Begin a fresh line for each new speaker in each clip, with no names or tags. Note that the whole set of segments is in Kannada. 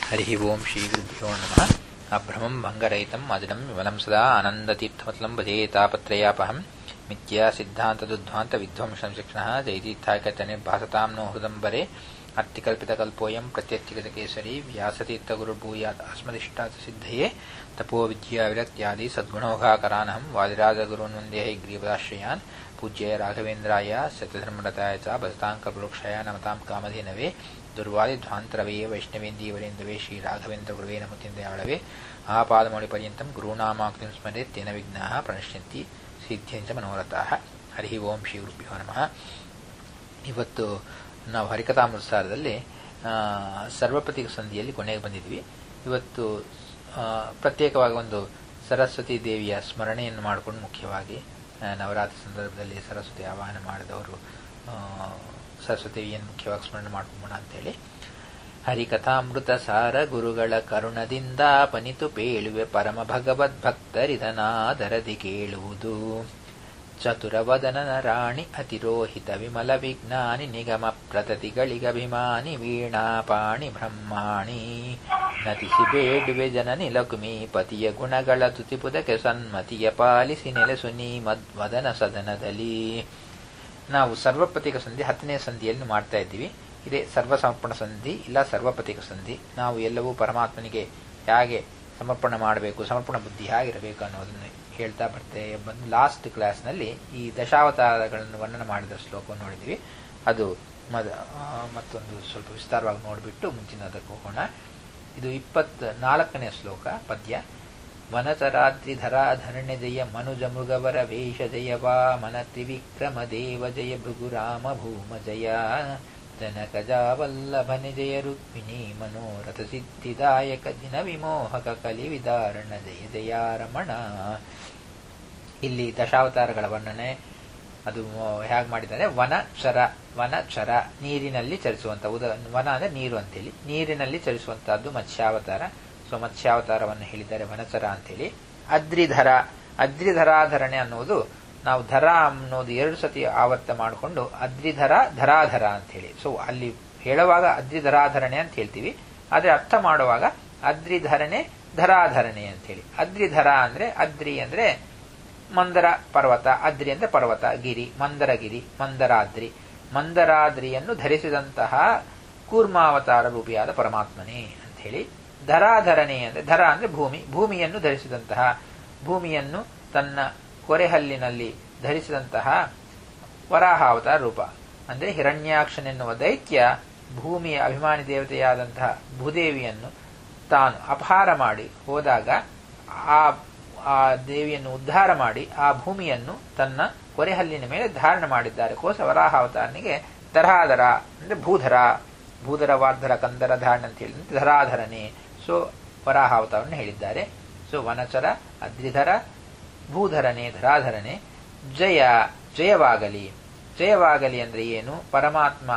हरिः ओम् श्रीगुरुभ्यो नमः अभ्रमम् भङ्गरहितम् अजडम् विमलम् सदा आनन्दतीर्थमतलम् भजे तापत्रयापहम् मिथ्या सिद्धान्तदुद्ध्वान्तविध्वंसम् शिक्षणः जयतीर्थाकतनिर्भासताम् नो हृदम्बरे अत्तिकल्पितकल्पोऽयम् प्रत्यर्चिगतकेसरी व्यासतीर्थगुरुर्भूयात् अस्मदिष्टात् सिद्धये तपो विद्याविरक्त्यादि सद्गुणौघाकरानहम् वादिराजगुरून् वन्दे ग्रीवदाश्रयान् पूज्य राघवेन्द्राय सत्यधर्मरताय च भजताङ्कल्पवृक्षाय नमताम् कामधेनवे ದುರ್ವಾದಿಧ್ವಾಂತರವೇ ವೈಷ್ಣವೇಂದೀವರೇಂದವೇ ಶ್ರೀರಾಘವೇಂದ್ರ ನಮತಿಂದಯಾಳವೇ ಆಪಾದಮೌಳಿಪರ್ಯಂತಂ ಗುರುನಾಮಾಕ್ತಿಂ ಸ್ಮರೆ ತೇನ ವಿಘ್ನಾಃ ಪ್ರಣಶ್ಯಂತಿ ಸಿದ್ಧ್ಯಂಚ ಮನೋರಥಾಃ ಹರಿ ಓಂ ಶ್ರೀ ಗುರುಭ್ಯೋ ನಮಃ ಇವತ್ತು ನಾವು ಹರಿಕಥಾಮೃತಸಾರದಲ್ಲಿ ಸರ್ವಪ್ರತಿಕ ಸಂಧಿಯಲ್ಲಿ ಕೊನೆಗೆ ಬಂದಿದ್ವಿ ಇವತ್ತು ಪ್ರತ್ಯೇಕವಾಗಿ ಒಂದು ಸರಸ್ವತಿ ದೇವಿಯ ಸ್ಮರಣೆಯನ್ನು ಮಾಡಿಕೊಂಡು ಮುಖ್ಯವಾಗಿ ನವರಾತ್ರಿ ಸಂದರ್ಭದಲ್ಲಿ ಸರಸ್ವತಿ ಆವಾಹನ ಮಾಡಿದವರು ಸರಸ್ವತಿಯನ್ನು ಮುಖ್ಯವಾಗಿ ಸ್ಮರಣೆ ಮಾಡ್ಕೊಂಬೋಣ ಅಂತೇಳಿ ಹರಿಕಥಾಮೃತ ಸಾರ ಗುರುಗಳ ಕರುಣದಿಂದ ಪನಿತು ಪೇಳುವೆ ಪರಮ ಭಗವದ್ಭಕ್ತರಿದನಾದರದಿ ಕೇಳುವುದು ಚತುರವದನನ ರಾಣಿ ಅತಿರೋಹಿತ ವಿಮಲ ವಿಜ್ಞಾನಿ ನಿಗಮ ಪ್ರತತಿಗಳಿಗಭಿಮಾನಿ ವೀಣಾಪಾಣಿ ಬ್ರಹ್ಮಾಣಿ ನತಿಸಿ ಬೇಡುವೆ ಜನನಿ ಲಕ್ಷ್ಮೀ ಪತಿಯ ಗುಣಗಳ ತುತಿಪುದಕ್ಕೆ ಸನ್ಮತಿಯ ಪಾಲಿಸಿ ನೆಲೆಸು ನೀ ಮದ್ವದನ ಸದನದಲ್ಲಿ ನಾವು ಸರ್ವಪ್ರತಿಕ ಸಂಧಿ ಹತ್ತನೇ ಸಂಧಿಯಲ್ಲಿ ಮಾಡ್ತಾ ಇದ್ದೀವಿ ಇದೇ ಸರ್ವಸಮರ್ಪಣ ಸಂಧಿ ಇಲ್ಲ ಸರ್ವಪ್ರತಿಕ ಸಂಧಿ ನಾವು ಎಲ್ಲವೂ ಪರಮಾತ್ಮನಿಗೆ ಹೇಗೆ ಸಮರ್ಪಣೆ ಮಾಡಬೇಕು ಸಮರ್ಪಣ ಬುದ್ಧಿ ಹೇಗಿರಬೇಕು ಅನ್ನೋದನ್ನು ಹೇಳ್ತಾ ಬರ್ತೇವೆ ಬಂದು ಲಾಸ್ಟ್ ಕ್ಲಾಸ್ನಲ್ಲಿ ಈ ದಶಾವತಾರಗಳನ್ನು ವರ್ಣನೆ ಮಾಡಿದ ಶ್ಲೋಕವನ್ನು ನೋಡಿದ್ವಿ ಅದು ಮದ ಮತ್ತೊಂದು ಸ್ವಲ್ಪ ವಿಸ್ತಾರವಾಗಿ ನೋಡಿಬಿಟ್ಟು ಮುಂಚಿನದಕ್ಕೆ ಹೋಗೋಣ ಇದು ಇಪ್ಪತ್ ನಾಲ್ಕನೇ ಶ್ಲೋಕ ಪದ್ಯ ವನಚರಾದ್ರಿಧರಾ ಧರಣ್ಯ ಜಯ ಮನುಜ ಮೃಗವರ ವೇಷ ಜಯ ವಾಮನ ತ್ರಿವಿಕ್ರಮ ದೇವ ಜಯ ಭೃಗುರಾಮ ಭೂಮ ಜಯ ಜನಕಜಾವಲ್ಲಭನೆ ಜಯ ರುಕ್ಮಿಣಿ ಮನೋರಥ ಸಿದ್ಧಿದಾಯಕ ದಿನ ವಿಮೋಹಕ ಕಲಿ ವಿದಾರಣ ಜಯ ಜಯಾರಮಣ ಇಲ್ಲಿ ದಶಾವತಾರಗಳ ವರ್ಣನೆ ಅದು ಹೇಗೆ ಮಾಡಿದ್ದಾರೆ ವನ ಚರ ವನ ಚರ ನೀರಿನಲ್ಲಿ ಚರಿಸುವಂತ ಉದ ವನ ಅಂದ್ರೆ ನೀರು ಅಂತೇಳಿ ನೀರಿನಲ್ಲಿ ಚರಿಸುವಂತಹದ್ದು ಮತ್ಸ್ಯಾವತಾರ ಸೊ ಮತ್ಸ್ಯಾವತಾರವನ್ನು ಹೇಳಿದ್ದಾರೆ ವನಚರ ಅಂತೇಳಿ ಅದ್ರಿಧರ ಅದ್ರಿಧರಾಧರಣೆ ಅನ್ನೋದು ನಾವು ಧರ ಅನ್ನೋದು ಎರಡು ಸತಿ ಆವರ್ತ ಮಾಡಿಕೊಂಡು ಅದ್ರಿಧರ ಧರಾಧರ ಅಂತ ಹೇಳಿ ಸೊ ಅಲ್ಲಿ ಹೇಳುವಾಗ ಅದ್ರಿಧರಾಧರಣೆ ಅಂತ ಹೇಳ್ತೀವಿ ಆದ್ರೆ ಅರ್ಥ ಮಾಡುವಾಗ ಅದ್ರಿಧರಣೆ ಧರಾಧರಣೆ ಅಂತ ಹೇಳಿ ಅದ್ರಿಧರ ಅಂದ್ರೆ ಅದ್ರಿ ಅಂದ್ರೆ ಮಂದರ ಪರ್ವತ ಅದ್ರಿ ಅಂದ್ರೆ ಪರ್ವತ ಗಿರಿ ಮಂದರಗಿರಿ ಮಂದರಾದ್ರಿ ಮಂದರಾದ್ರಿಯನ್ನು ಧರಿಸಿದಂತಹ ಕೂರ್ಮಾವತಾರ ರೂಪಿಯಾದ ಪರಮಾತ್ಮನೇ ಅಂತ ಹೇಳಿ ಧರಾಧರಣೆ ಅಂದ್ರೆ ಧರ ಅಂದ್ರೆ ಭೂಮಿ ಭೂಮಿಯನ್ನು ಧರಿಸಿದಂತಹ ಭೂಮಿಯನ್ನು ತನ್ನ ಕೊರೆಹಲ್ಲಿನಲ್ಲಿ ಧರಿಸಿದಂತಹ ವರಾಹಾವತಾರ ರೂಪ ಅಂದ್ರೆ ಹಿರಣ್ಯಾಕ್ಷನೆನ್ನುವ ದೈತ್ಯ ಭೂಮಿಯ ಅಭಿಮಾನಿ ದೇವತೆಯಾದಂತಹ ಭೂದೇವಿಯನ್ನು ತಾನು ಅಪಹಾರ ಮಾಡಿ ಹೋದಾಗ ಆ ಆ ದೇವಿಯನ್ನು ಉದ್ಧಾರ ಮಾಡಿ ಆ ಭೂಮಿಯನ್ನು ತನ್ನ ಕೊರೆಹಲ್ಲಿನ ಮೇಲೆ ಧಾರಣ ಮಾಡಿದ್ದಾರೆ ಕೋಸ ವರಾಹಾವತಾರನಿಗೆ ಧರಾಧರ ಅಂದ್ರೆ ಭೂಧರ ಭೂಧರ ವಾರ್ಧರ ಕಂದರ ಧಾರಣ ಅಂತ ಹೇಳಿ ಧರಾಧರನೆ ಸೊ ವರಾಹಾವತಾರವನ್ನು ಹೇಳಿದ್ದಾರೆ ಸೊ ವನಚರ ಅದ್ರಿಧರ ಭೂಧರನೆ ಧರಾಧರನೆ ಜಯ ಜಯವಾಗಲಿ ಜಯವಾಗಲಿ ಅಂದ್ರೆ ಏನು ಪರಮಾತ್ಮ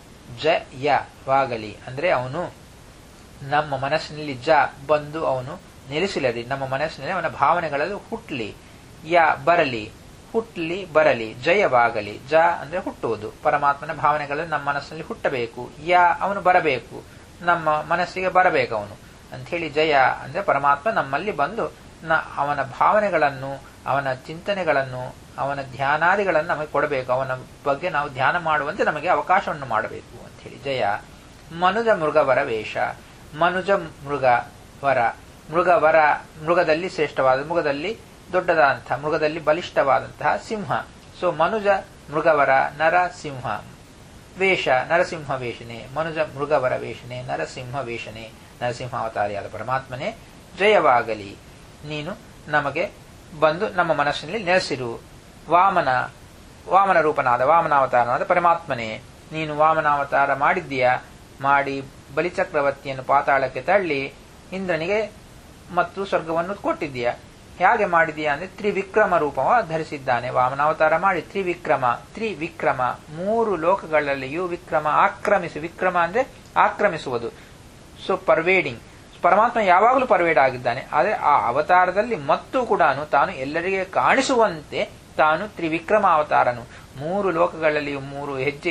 ಜಯವಾಗಲಿ ಅಂದ್ರೆ ಅವನು ನಮ್ಮ ಮನಸ್ಸಿನಲ್ಲಿ ಜ ಬಂದು ಅವನು ನೆಲೆಸಿಲ್ಲದೆ ನಮ್ಮ ಮನಸ್ಸಿನಲ್ಲಿ ಅವನ ಭಾವನೆಗಳಲ್ಲಿ ಹುಟ್ಟಲಿ ಯ ಬರಲಿ ಹುಟ್ಟಲಿ ಬರಲಿ ಜಯವಾಗಲಿ ಜ ಅಂದ್ರೆ ಹುಟ್ಟುವುದು ಪರಮಾತ್ಮನ ಭಾವನೆಗಳಲ್ಲಿ ನಮ್ಮ ಮನಸ್ಸಿನಲ್ಲಿ ಹುಟ್ಟಬೇಕು ಯ ಅವನು ಬರಬೇಕು ನಮ್ಮ ಮನಸ್ಸಿಗೆ ಬರಬೇಕು ಅವನು ಅಂತ ಹೇಳಿ ಜಯ ಅಂದ್ರೆ ಪರಮಾತ್ಮ ನಮ್ಮಲ್ಲಿ ಬಂದು ಅವನ ಭಾವನೆಗಳನ್ನು ಅವನ ಚಿಂತನೆಗಳನ್ನು ಅವನ ಧ್ಯಾನಾದಿಗಳನ್ನು ನಮಗೆ ಕೊಡಬೇಕು ಅವನ ಬಗ್ಗೆ ನಾವು ಧ್ಯಾನ ಮಾಡುವಂತೆ ನಮಗೆ ಅವಕಾಶವನ್ನು ಮಾಡಬೇಕು ಅಂತ ಹೇಳಿ ಜಯ ಮನುಜ ಮೃಗವರ ವೇಷ ಮನುಜ ಮೃಗ ವರ ಮೃಗವರ ಮೃಗದಲ್ಲಿ ಶ್ರೇಷ್ಠವಾದ ಮೃಗದಲ್ಲಿ ದೊಡ್ಡದಾದಂತಹ ಮೃಗದಲ್ಲಿ ಬಲಿಷ್ಠವಾದಂತಹ ಸಿಂಹ ಸೊ ಮನುಜ ಮೃಗವರ ನರ ಸಿಂಹ ವೇಷ ನರಸಿಂಹ ವೇಷನೆ ಮನುಜ ಮೃಗವರ ವೇಷನೆ ನರಸಿಂಹ ವೇಷನೆ ನರಸಿಂಹಾವತಾರಿಯಾದ ಪರಮಾತ್ಮನೇ ಜಯವಾಗಲಿ ನೀನು ನಮಗೆ ಬಂದು ನಮ್ಮ ಮನಸ್ಸಿನಲ್ಲಿ ನೆಲೆಸಿರು ವಾಮನ ವಾಮನ ರೂಪನಾದ ವಾಮನಾವತಾರನಾದ ಪರಮಾತ್ಮನೇ ನೀನು ವಾಮನಾವತಾರ ಮಾಡಿದ್ದೀಯಾ ಮಾಡಿ ಬಲಿಚಕ್ರವರ್ತಿಯನ್ನು ಪಾತಾಳಕ್ಕೆ ತಳ್ಳಿ ಇಂದ್ರನಿಗೆ ಮತ್ತು ಸ್ವರ್ಗವನ್ನು ಕೊಟ್ಟಿದ್ದೀಯ ಹೇಗೆ ಮಾಡಿದೀಯಾ ಅಂದ್ರೆ ತ್ರಿವಿಕ್ರಮ ರೂಪವ ಧರಿಸಿದ್ದಾನೆ ವಾಮನಾವತಾರ ಮಾಡಿ ತ್ರಿವಿಕ್ರಮ ತ್ರಿವಿಕ್ರಮ ಮೂರು ಲೋಕಗಳಲ್ಲಿಯೂ ವಿಕ್ರಮ ಆಕ್ರಮಿಸು ವಿಕ್ರಮ ಅಂದ್ರೆ ಆಕ್ರಮಿಸುವುದು ಸೊ ಪರ್ವೇಡಿಂಗ್ ಪರಮಾತ್ಮ ಯಾವಾಗಲೂ ಪರ್ವೇಡ್ ಆಗಿದ್ದಾನೆ ಆದರೆ ಆ ಅವತಾರದಲ್ಲಿ ಮತ್ತು ಕೂಡ ತಾನು ಎಲ್ಲರಿಗೆ ಕಾಣಿಸುವಂತೆ ತಾನು ತ್ರಿವಿಕ್ರಮ ಅವತಾರನು ಮೂರು ಲೋಕಗಳಲ್ಲಿಯೂ ಮೂರು ಹೆಜ್ಜೆ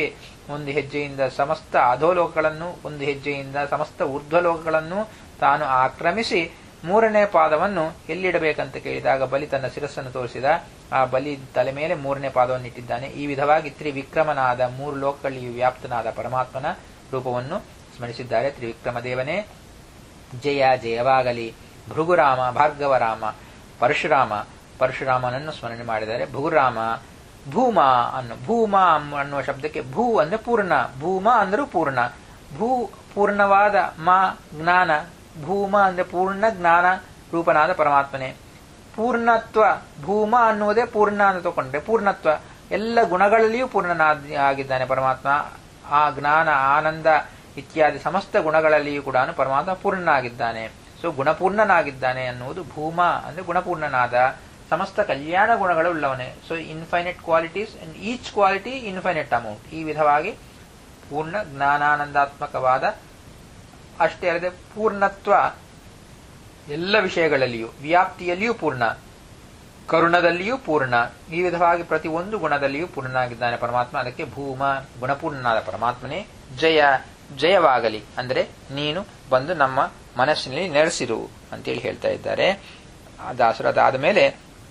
ಒಂದು ಹೆಜ್ಜೆಯಿಂದ ಸಮಸ್ತ ಅಧೋಲೋಕಗಳನ್ನು ಒಂದು ಹೆಜ್ಜೆಯಿಂದ ಸಮಸ್ತ ಊರ್ಧ್ವಲೋಕಗಳನ್ನು ತಾನು ಆಕ್ರಮಿಸಿ ಮೂರನೇ ಪಾದವನ್ನು ಎಲ್ಲಿಡಬೇಕಂತ ಕೇಳಿದಾಗ ಬಲಿ ತನ್ನ ಶಿರಸ್ಸನ್ನು ತೋರಿಸಿದ ಆ ಬಲಿ ತಲೆ ಮೇಲೆ ಮೂರನೇ ಪಾದವನ್ನು ಇಟ್ಟಿದ್ದಾನೆ ಈ ವಿಧವಾಗಿ ತ್ರಿವಿಕ್ರಮನಾದ ಮೂರು ಲೋಕಗಳಲ್ಲಿ ವ್ಯಾಪ್ತನಾದ ಪರಮಾತ್ಮನ ರೂಪವನ್ನು ಸ್ಮರಿಸಿದ್ದಾರೆ ತ್ರಿವಿಕ್ರಮ ದೇವನೇ ಜಯ ಜಯವಾಗಲಿ ಭೃಗುರಾಮ ಭಾರ್ಗವರಾಮ ಪರಶುರಾಮ ಪರಶುರಾಮನನ್ನು ಸ್ಮರಣೆ ಮಾಡಿದ್ದಾರೆ ಭೃಗುರಾಮ ಭೂಮ ಅನ್ನು ಭೂಮ ಅನ್ನುವ ಶಬ್ದಕ್ಕೆ ಭೂ ಅಂದ್ರೆ ಪೂರ್ಣ ಭೂಮ ಅಂದರೂ ಪೂರ್ಣ ಭೂ ಪೂರ್ಣವಾದ ಮಾ ಜ್ಞಾನ ಭೂಮ ಅಂದ್ರೆ ಪೂರ್ಣ ಜ್ಞಾನ ರೂಪನಾದ ಪರಮಾತ್ಮನೇ ಪೂರ್ಣತ್ವ ಭೂಮ ಅನ್ನುವುದೇ ಪೂರ್ಣ ಅಂತ ತಗೊಂಡ್ರೆ ಪೂರ್ಣತ್ವ ಎಲ್ಲ ಗುಣಗಳಲ್ಲಿಯೂ ಪೂರ್ಣನಾದ ಆಗಿದ್ದಾನೆ ಪರಮಾತ್ಮ ಆ ಜ್ಞಾನ ಆನಂದ ಇತ್ಯಾದಿ ಸಮಸ್ತ ಗುಣಗಳಲ್ಲಿಯೂ ಕೂಡ ಪರಮಾತ್ಮ ಪೂರ್ಣನಾಗಿದ್ದಾನೆ ಸೊ ಗುಣಪೂರ್ಣನಾಗಿದ್ದಾನೆ ಅನ್ನುವುದು ಭೂಮ ಅಂದ್ರೆ ಗುಣಪೂರ್ಣನಾದ ಸಮಸ್ತ ಕಲ್ಯಾಣ ಗುಣಗಳು ಉಳ್ಳವನೇ so infinite qualities and each quality infinite amount ಈ ವಿಧವಾಗಿ ಪೂರ್ಣ ಜ್ಞಾನಾನಂದಾತ್ಮಕವಾದ ಅಷ್ಟೇ ಅಲ್ಲದೆ ಪೂರ್ಣತ್ವ ಎಲ್ಲ ವಿಷಯಗಳಲ್ಲಿಯೂ ವ್ಯಾಪ್ತಿಯಲ್ಲಿಯೂ ಪೂರ್ಣ ಕರುಣದಲ್ಲಿಯೂ ಪೂರ್ಣ ಈ ವಿಧವಾಗಿ ಪ್ರತಿ ಒಂದು ಗುಣದಲ್ಲಿಯೂ ಪೂರ್ಣನಾಗಿದ್ದಾನೆ ಪರಮಾತ್ಮ ಅದಕ್ಕೆ ಭೂಮ ಗುಣಪೂರ್ಣನಾದ ಪರಮಾತ್ಮನೇ ಜಯ ಜಯವಾಗಲಿ ಅಂದರೆ ನೀನು ಬಂದು ನಮ್ಮ ಮನಸ್ಸಿನಲ್ಲಿ ನೆಲೆಸಿರು ಅಂತೇಳಿ ಹೇಳ್ತಾ ಇದ್ದಾರೆ ದಾಸರು ಅದಾದ ಮೇಲೆ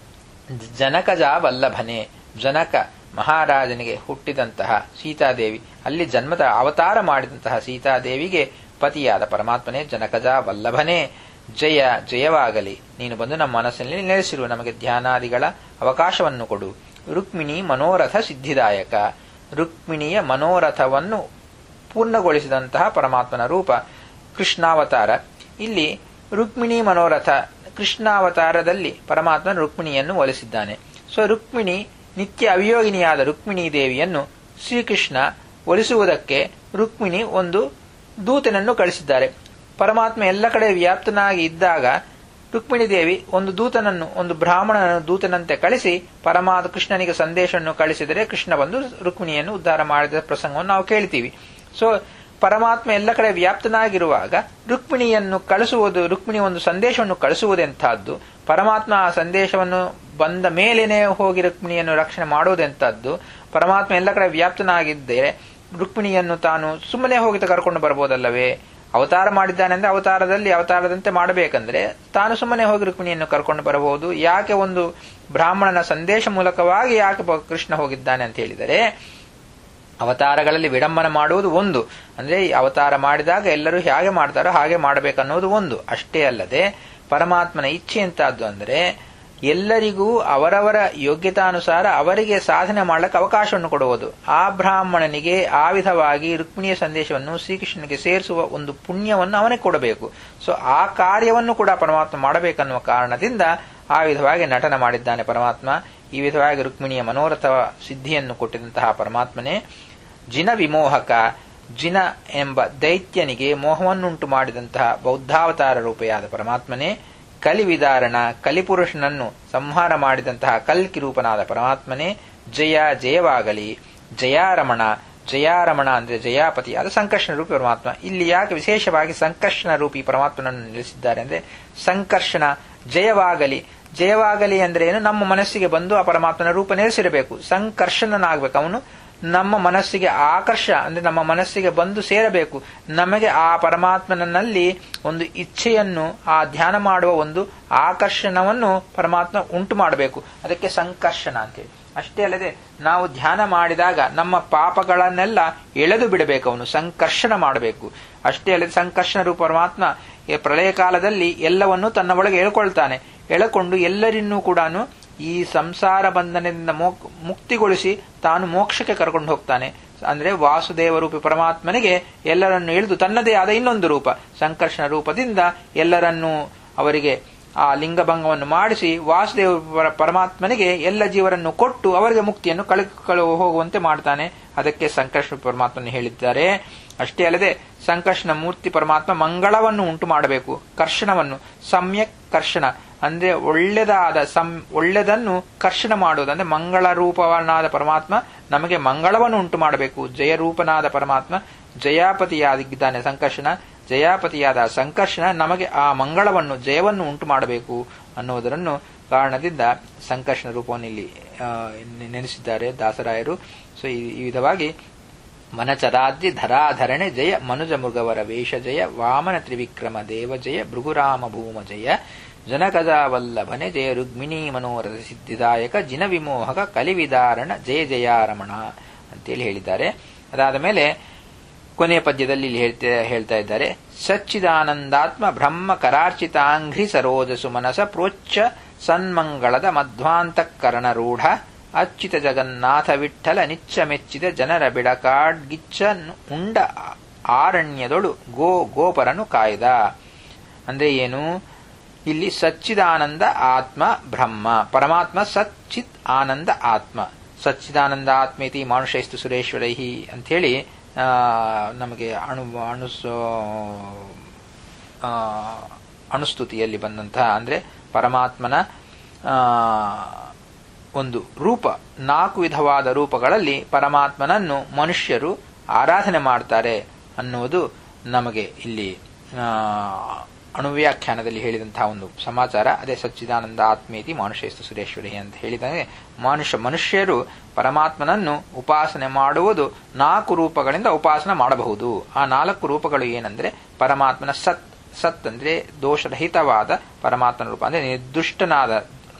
ಜನಕಜ ವಲ್ಲಭನೆ ಜನಕ ಮಹಾರಾಜನಿಗೆ ಹುಟ್ಟಿದಂತಹ ಸೀತಾದೇವಿ ಅಲ್ಲಿ ಜನ್ಮದ ಅವತಾರ ಮಾಡಿದಂತಹ ಸೀತಾದೇವಿಗೆ ಪತಿಯಾದ ಪರಮಾತ್ಮನೇ ಜನಕಜ ವಲ್ಲಭನೇ ಜಯ ಜಯವಾಗಲಿ ನೀನು ಬಂದು ನಮ್ಮ ಮನಸ್ಸಿನಲ್ಲಿ ನೆಲೆಸಿರು ನಮಗೆ ಧ್ಯಾನಾದಿಗಳ ಅವಕಾಶವನ್ನು ಕೊಡು ರುಕ್ಮಿಣಿ ಮನೋರಥ ಸಿದ್ಧಿದಾಯಕ ರುಕ್ಮಿಣಿಯ ಮನೋರಥವನ್ನು ಪೂರ್ಣಗೊಳಿಸಿದಂತಹ ಪರಮಾತ್ಮನ ರೂಪ ಕೃಷ್ಣಾವತಾರ ಇಲ್ಲಿ ರುಕ್ಮಿಣಿ ಮನೋರಥ ಕೃಷ್ಣಾವತಾರದಲ್ಲಿ ಪರಮಾತ್ಮನ ರುಕ್ಮಿಣಿಯನ್ನು ಒಲಿಸಿದ್ದಾನೆ ಸೊ ರುಕ್ಮಿಣಿ ನಿತ್ಯ ಅವಿಯೋಗಿನಿಯಾದ ರುಕ್ಮಿಣಿ ದೇವಿಯನ್ನು ಶ್ರೀಕೃಷ್ಣ ಒಲಿಸುವುದಕ್ಕೆ ರುಕ್ಮಿಣಿ ಒಂದು ದೂತನನ್ನು ಕಳಿಸಿದ್ದಾರೆ ಪರಮಾತ್ಮ ಎಲ್ಲ ಕಡೆ ವ್ಯಾಪ್ತನಾಗಿ ಇದ್ದಾಗ ರುಕ್ಮಿಣಿ ದೇವಿ ಒಂದು ದೂತನನ್ನು ಒಂದು ಬ್ರಾಹ್ಮಣನನ್ನು ದೂತನಂತೆ ಕಳಿಸಿ ಪರಮಾತ್ಮ ಕೃಷ್ಣನಿಗೆ ಸಂದೇಶವನ್ನು ಕಳಿಸಿದರೆ ಕೃಷ್ಣ ಬಂದು ರುಕ್ಮಿಣಿಯನ್ನು ಉದ್ಧಾರ ಮಾಡಿದ ಪ್ರಸಂಗವನ್ನು ನಾವು ಕೇಳ್ತೀವಿ ಸೊ ಪರಮಾತ್ಮ ಎಲ್ಲ ಕಡೆ ವ್ಯಾಪ್ತನಾಗಿರುವಾಗ ರುಕ್ಮಿಣಿಯನ್ನು ಕಳಿಸುವುದು ರುಕ್ಮಿಣಿ ಒಂದು ಸಂದೇಶವನ್ನು ಕಳಿಸುವುದೆಂತಹದ್ದು ಪರಮಾತ್ಮ ಆ ಸಂದೇಶವನ್ನು ಬಂದ ಮೇಲೇನೆ ಹೋಗಿ ರುಕ್ಮಿಣಿಯನ್ನು ರಕ್ಷಣೆ ಮಾಡುವುದೆಂತಹದ್ದು ಪರಮಾತ್ಮ ಎಲ್ಲ ಕಡೆ ವ್ಯಾಪ್ತನಾಗಿದ್ದರೆ ರುಕ್ಮಿಣಿಯನ್ನು ತಾನು ಸುಮ್ಮನೆ ಹೋಗಿ ಕರ್ಕೊಂಡು ಬರ್ಬೋದಲ್ಲವೇ ಅವತಾರ ಮಾಡಿದ್ದಾನೆ ಅಂದ್ರೆ ಅವತಾರದಲ್ಲಿ ಅವತಾರದಂತೆ ಮಾಡಬೇಕಂದ್ರೆ ತಾನು ಸುಮ್ಮನೆ ಹೋಗಿ ರುಕ್ಮಿಣಿಯನ್ನು ಕರ್ಕೊಂಡು ಬರಬಹುದು ಯಾಕೆ ಒಂದು ಬ್ರಾಹ್ಮಣನ ಸಂದೇಶ ಮೂಲಕವಾಗಿ ಯಾಕೆ ಕೃಷ್ಣ ಹೋಗಿದ್ದಾನೆ ಅಂತ ಹೇಳಿದರೆ ಅವತಾರಗಳಲ್ಲಿ ವಿಡಂಬನ ಮಾಡುವುದು ಒಂದು ಅಂದ್ರೆ ಅವತಾರ ಮಾಡಿದಾಗ ಎಲ್ಲರೂ ಹೇಗೆ ಮಾಡ್ತಾರೋ ಹಾಗೆ ಮಾಡಬೇಕನ್ನೋದು ಒಂದು ಅಷ್ಟೇ ಅಲ್ಲದೆ ಪರಮಾತ್ಮನ ಇಚ್ಛೆ ಎಂತಾದ್ದು ಅಂದ್ರೆ ಎಲ್ಲರಿಗೂ ಅವರವರ ಯೋಗ್ಯತಾನುಸಾರ ಅವರಿಗೆ ಸಾಧನೆ ಮಾಡಲಿಕ್ಕೆ ಅವಕಾಶವನ್ನು ಕೊಡುವುದು ಆ ಬ್ರಾಹ್ಮಣನಿಗೆ ಆ ವಿಧವಾಗಿ ರುಕ್ಮಿಣಿಯ ಸಂದೇಶವನ್ನು ಶ್ರೀಕೃಷ್ಣನಿಗೆ ಸೇರಿಸುವ ಒಂದು ಪುಣ್ಯವನ್ನು ಅವನಿಗೆ ಕೊಡಬೇಕು ಸೊ ಆ ಕಾರ್ಯವನ್ನು ಕೂಡ ಪರಮಾತ್ಮ ಮಾಡಬೇಕನ್ನುವ ಕಾರಣದಿಂದ ಆ ವಿಧವಾಗಿ ನಟನ ಮಾಡಿದ್ದಾನೆ ಪರಮಾತ್ಮ ಈ ವಿಧವಾಗಿ ರುಕ್ಮಿಣಿಯ ಮನೋರಥ ಸಿದ್ಧಿಯನ್ನು ಕೊಟ್ಟಿದಂತಹ ಪರಮಾತ್ಮನೇ ಜಿನ ವಿಮೋಹಕ ಜಿನ ಎಂಬ ದೈತ್ಯನಿಗೆ ಮೋಹವನ್ನುಂಟು ಮಾಡಿದಂತಹ ಬೌದ್ಧಾವತಾರ ರೂಪೆಯಾದ ಪರಮಾತ್ಮನೇ ಕಲಿವಿದಾರಣ ಕಲಿಪುರುಷನನ್ನು ಸಂಹಾರ ಮಾಡಿದಂತಹ ಕಲ್ಕಿ ರೂಪನಾದ ಪರಮಾತ್ಮನೇ ಜಯ ಜಯವಾಗಲಿ ಜಯಾರಮಣ ಜಯಾರಮಣ ಅಂದ್ರೆ ಜಯಾಪತಿ ಅದು ಸಂಕರ್ಷಣ ರೂಪಿ ಪರಮಾತ್ಮ ಇಲ್ಲಿ ಯಾಕೆ ವಿಶೇಷವಾಗಿ ಸಂಕರ್ಷಣ ರೂಪಿ ಪರಮಾತ್ಮನನ್ನು ನಿಲ್ಲಿಸಿದ್ದಾರೆ ಅಂದ್ರೆ ಸಂಕರ್ಷಣ ಜಯವಾಗಲಿ ಜಯವಾಗಲಿ ಅಂದ್ರೆ ಏನು ನಮ್ಮ ಮನಸ್ಸಿಗೆ ಬಂದು ಆ ಪರಮಾತ್ಮನ ರೂಪ ನೆಲೆಸಿರಬೇಕು ಸಂಕರ್ಷಣನಾಗಬೇಕು ಅವನು ನಮ್ಮ ಮನಸ್ಸಿಗೆ ಆಕರ್ಷ ಅಂದ್ರೆ ನಮ್ಮ ಮನಸ್ಸಿಗೆ ಬಂದು ಸೇರಬೇಕು ನಮಗೆ ಆ ಪರಮಾತ್ಮನಲ್ಲಿ ಒಂದು ಇಚ್ಛೆಯನ್ನು ಆ ಧ್ಯಾನ ಮಾಡುವ ಒಂದು ಆಕರ್ಷಣವನ್ನು ಪರಮಾತ್ಮ ಉಂಟು ಮಾಡಬೇಕು ಅದಕ್ಕೆ ಸಂಕರ್ಷಣ ಅಂತೇಳಿ ಅಷ್ಟೇ ಅಲ್ಲದೆ ನಾವು ಧ್ಯಾನ ಮಾಡಿದಾಗ ನಮ್ಮ ಪಾಪಗಳನ್ನೆಲ್ಲ ಎಳೆದು ಬಿಡಬೇಕು ಅವನು ಸಂಕರ್ಷಣ ಮಾಡಬೇಕು ಅಷ್ಟೇ ಅಲ್ಲದೆ ಸಂಕರ್ಷಣ ರೂಪ ಪರಮಾತ್ಮ ಪ್ರಳಯ ಕಾಲದಲ್ಲಿ ಎಲ್ಲವನ್ನೂ ತನ್ನ ಒಳಗೆ ಎಳ್ಕೊಳ್ತಾನೆ ಎಳಕೊಂಡು ಎಲ್ಲರನ್ನೂ ಕೂಡ ಈ ಸಂಸಾರ ಬಂಧನದಿಂದ ಮುಕ್ತಿಗೊಳಿಸಿ ತಾನು ಮೋಕ್ಷಕ್ಕೆ ಕರ್ಕೊಂಡು ಹೋಗ್ತಾನೆ ಅಂದ್ರೆ ವಾಸುದೇವ ರೂಪಿ ಪರಮಾತ್ಮನಿಗೆ ಎಲ್ಲರನ್ನು ಇಳಿದು ತನ್ನದೇ ಆದ ಇನ್ನೊಂದು ರೂಪ ಸಂಕರ್ಷಣ ರೂಪದಿಂದ ಎಲ್ಲರನ್ನೂ ಅವರಿಗೆ ಆ ಲಿಂಗಭಂಗವನ್ನು ಮಾಡಿಸಿ ವಾಸುದೇವ ಪರಮಾತ್ಮನಿಗೆ ಎಲ್ಲ ಜೀವರನ್ನು ಕೊಟ್ಟು ಅವರಿಗೆ ಮುಕ್ತಿಯನ್ನು ಕಳು ಹೋಗುವಂತೆ ಮಾಡ್ತಾನೆ ಅದಕ್ಕೆ ಸಂಕರ್ಷಣ ಪರಮಾತ್ಮನ ಹೇಳಿದ್ದಾರೆ ಅಷ್ಟೇ ಅಲ್ಲದೆ ಸಂಕರ್ಷಣ ಮೂರ್ತಿ ಪರಮಾತ್ಮ ಮಂಗಳವನ್ನು ಉಂಟು ಮಾಡಬೇಕು ಕರ್ಷಣವನ್ನು ಸಮ್ಯಕ್ ಕರ್ಷಣ ಅಂದ್ರೆ ಒಳ್ಳೆದಾದ ಸಂ ಒಳ್ಳೆದನ್ನು ಕರ್ಷಣ ಮಾಡುವುದು ಅಂದ್ರೆ ಮಂಗಳ ರೂಪವನಾದ ಪರಮಾತ್ಮ ನಮಗೆ ಮಂಗಳವನ್ನು ಉಂಟು ಮಾಡಬೇಕು ಜಯರೂಪನಾದ ಪರಮಾತ್ಮ ಜಯಾಪತಿಯಾಗಿದ್ದಾನೆ ಸಂಕರ್ಷಣ ಜಯಾಪತಿಯಾದ ಸಂಕರ್ಷಣ ನಮಗೆ ಆ ಮಂಗಳವನ್ನು ಜಯವನ್ನು ಉಂಟು ಮಾಡಬೇಕು ಅನ್ನುವುದನ್ನು ಕಾರಣದಿಂದ ಸಂಕರ್ಷಣ ರೂಪವನ್ನು ಇಲ್ಲಿ ನೆನೆಸಿದ್ದಾರೆ ದಾಸರಾಯರು ಸೊ ಈ ವಿಧವಾಗಿ ಮನಚರಾದ್ರಿ ಧರಾಧರಣೆ ಜಯ ಮನುಜ ಮೃಗವರ ವೇಷ ಜಯ ವಾಮನ ತ್ರಿವಿಕ್ರಮ ದೇವ ಜಯ ಭೃಗುರಾಮ ಭೂಮ ಜಯ ಜನಕಜಾವಲ್ಲಭನೆ ಜಯ ರುಗ್ಮಿಣೀ ಮನೋರಥ ಸಿದ್ಧಿದಾಯಕ ಜಿನ ವಿಮೋಹಕ ಕಲಿವಿದಾರಣ ಜಯ ಜಯಾರಮಣ ಅಂತೇಳಿ ಹೇಳಿದ್ದಾರೆ ಅದಾದ ಮೇಲೆ ಕೊನೆಯ ಪದ್ಯದಲ್ಲಿ ಇಲ್ಲಿ ಹೇಳ್ತಾ ಹೇಳ್ತಾ ಇದ್ದಾರೆ ಸಚ್ಚಿದಾನಂದಾತ್ಮ ಬ್ರಹ್ಮ ಕರಾರ್ಚಿತಾಂಘ್ರಿ ಸರೋಜಸು ಮನಸ ಪ್ರೋಚ್ಚ ಸನ್ಮಂಗಳದ ಮಧ್ವಾಂತಕರಣ ರೂಢ ಅಚ್ಯುತ ಜಗನ್ನಾಥ ವಿಠಲ ನಿಚ್ಚ ಮೆಚ್ಚಿದ ಜನರ ಬಿಡಕಾಡ್ಗಿಚ್ಚ ಉಂಡ ಆರಣ್ಯದೊಳು ಗೋ ಗೋಪರನು ಕಾಯ್ದ ಅಂದ್ರೆ ಏನು ಇಲ್ಲಿ ಸಚ್ಚಿದಾನಂದ ಆತ್ಮ ಬ್ರಹ್ಮ ಪರಮಾತ್ಮ ಸಚ್ಚಿತ್ ಆನಂದ ಆತ್ಮ ಸಚ್ಚಿದಾನಂದ ಆತ್ಮೇತಿ ಮಾನುಷೈಸ್ತು ಸುರೇಶ್ವರೈ ಅಂಥೇಳಿ ನಮಗೆ ಅಣು ಅಣುಸ್ ಅಣುಸ್ತುತಿಯಲ್ಲಿ ಬಂದಂತಹ ಅಂದ್ರೆ ಪರಮಾತ್ಮನ ಒಂದು ರೂಪ ನಾಲ್ಕು ವಿಧವಾದ ರೂಪಗಳಲ್ಲಿ ಪರಮಾತ್ಮನನ್ನು ಮನುಷ್ಯರು ಆರಾಧನೆ ಮಾಡ್ತಾರೆ ಅನ್ನುವುದು ನಮಗೆ ಇಲ್ಲಿ ಅಣುವ್ಯಾಖ್ಯಾನದಲ್ಲಿ ಹೇಳಿದಂತಹ ಒಂದು ಸಮಾಚಾರ ಅದೇ ಸಚ್ಚಿದಾನಂದ ಆತ್ಮೇತಿ ಮಾನುಷೇಸ್ತು ಸುರೇಶ್ವರಿ ಅಂತ ಹೇಳಿದರೆ ಮನುಷ್ಯ ಮನುಷ್ಯರು ಪರಮಾತ್ಮನನ್ನು ಉಪಾಸನೆ ಮಾಡುವುದು ನಾಲ್ಕು ರೂಪಗಳಿಂದ ಉಪಾಸನೆ ಮಾಡಬಹುದು ಆ ನಾಲ್ಕು ರೂಪಗಳು ಏನಂದ್ರೆ ಪರಮಾತ್ಮನ ಸತ್ ಸತ್ ಅಂದ್ರೆ ದೋಷರಹಿತವಾದ ಪರಮಾತ್ಮನ ರೂಪ ಅಂದ್ರೆ ನಿರ್ದುಷ್ಟನಾದ